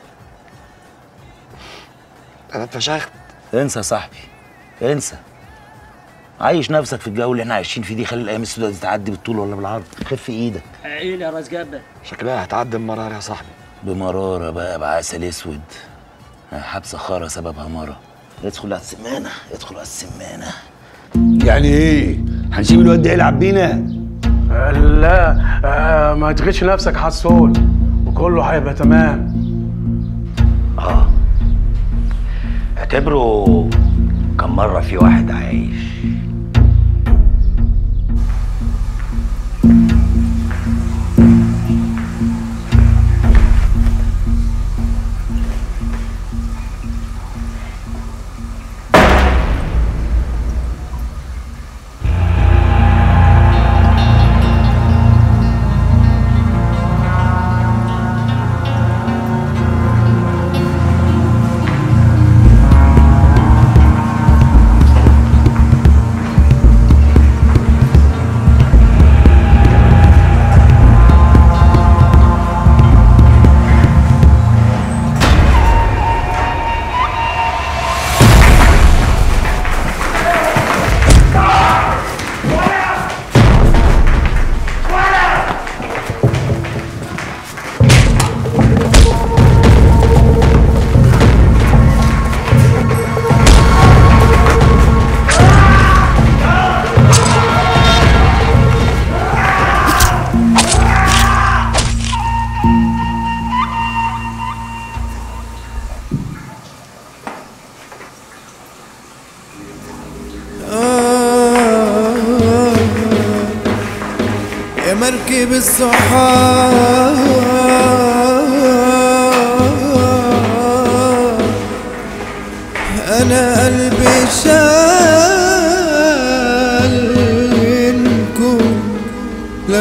انا اتفشخت انسى يا صاحبي انسى عايش نفسك في الجو اللي احنا عايشين فيه دي خلي الايام السوداء دي تعدي بالطول ولا بالعرض خف ايدك عيل يا راس جبل شكلها هتعدي بمرار يا صاحبي بمرارة بقى بعسل اسود حبسة خارة سببها مرة ادخل على السمانة ادخل على السمانة يعني ايه هنسيب الواد ده يلعب بينا لا آه ما تغش نفسك حسون وكله هيبقى تمام اه اعتبره كان مرة في واحد عايش يا مركب الصحاب أنا قلبي شالكم لا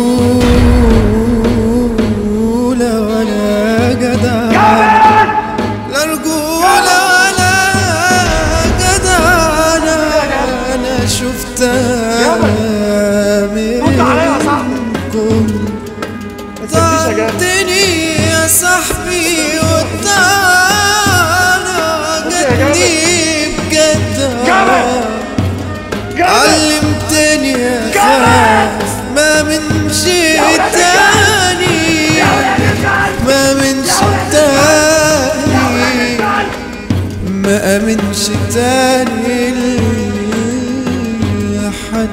رجولة ولا جدع لا رجولة ولا جدع أنا أنا شفتها منكم ضعتني يا صاحبي وطالع جدني بجد علمتني اخاف ما من شيء تاني ما من شيء تاني ما امنش تاني لحد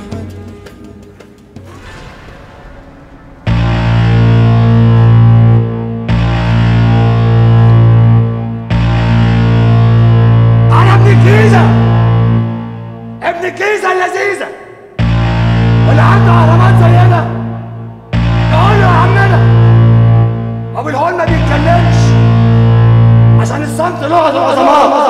انا ابن الجيزه ابن الجيزه اللذيذه واللي عنده عربات زينا نقول له يا عمنا ابو الهول ما بيتكلمش عشان الصمت لغه العظماء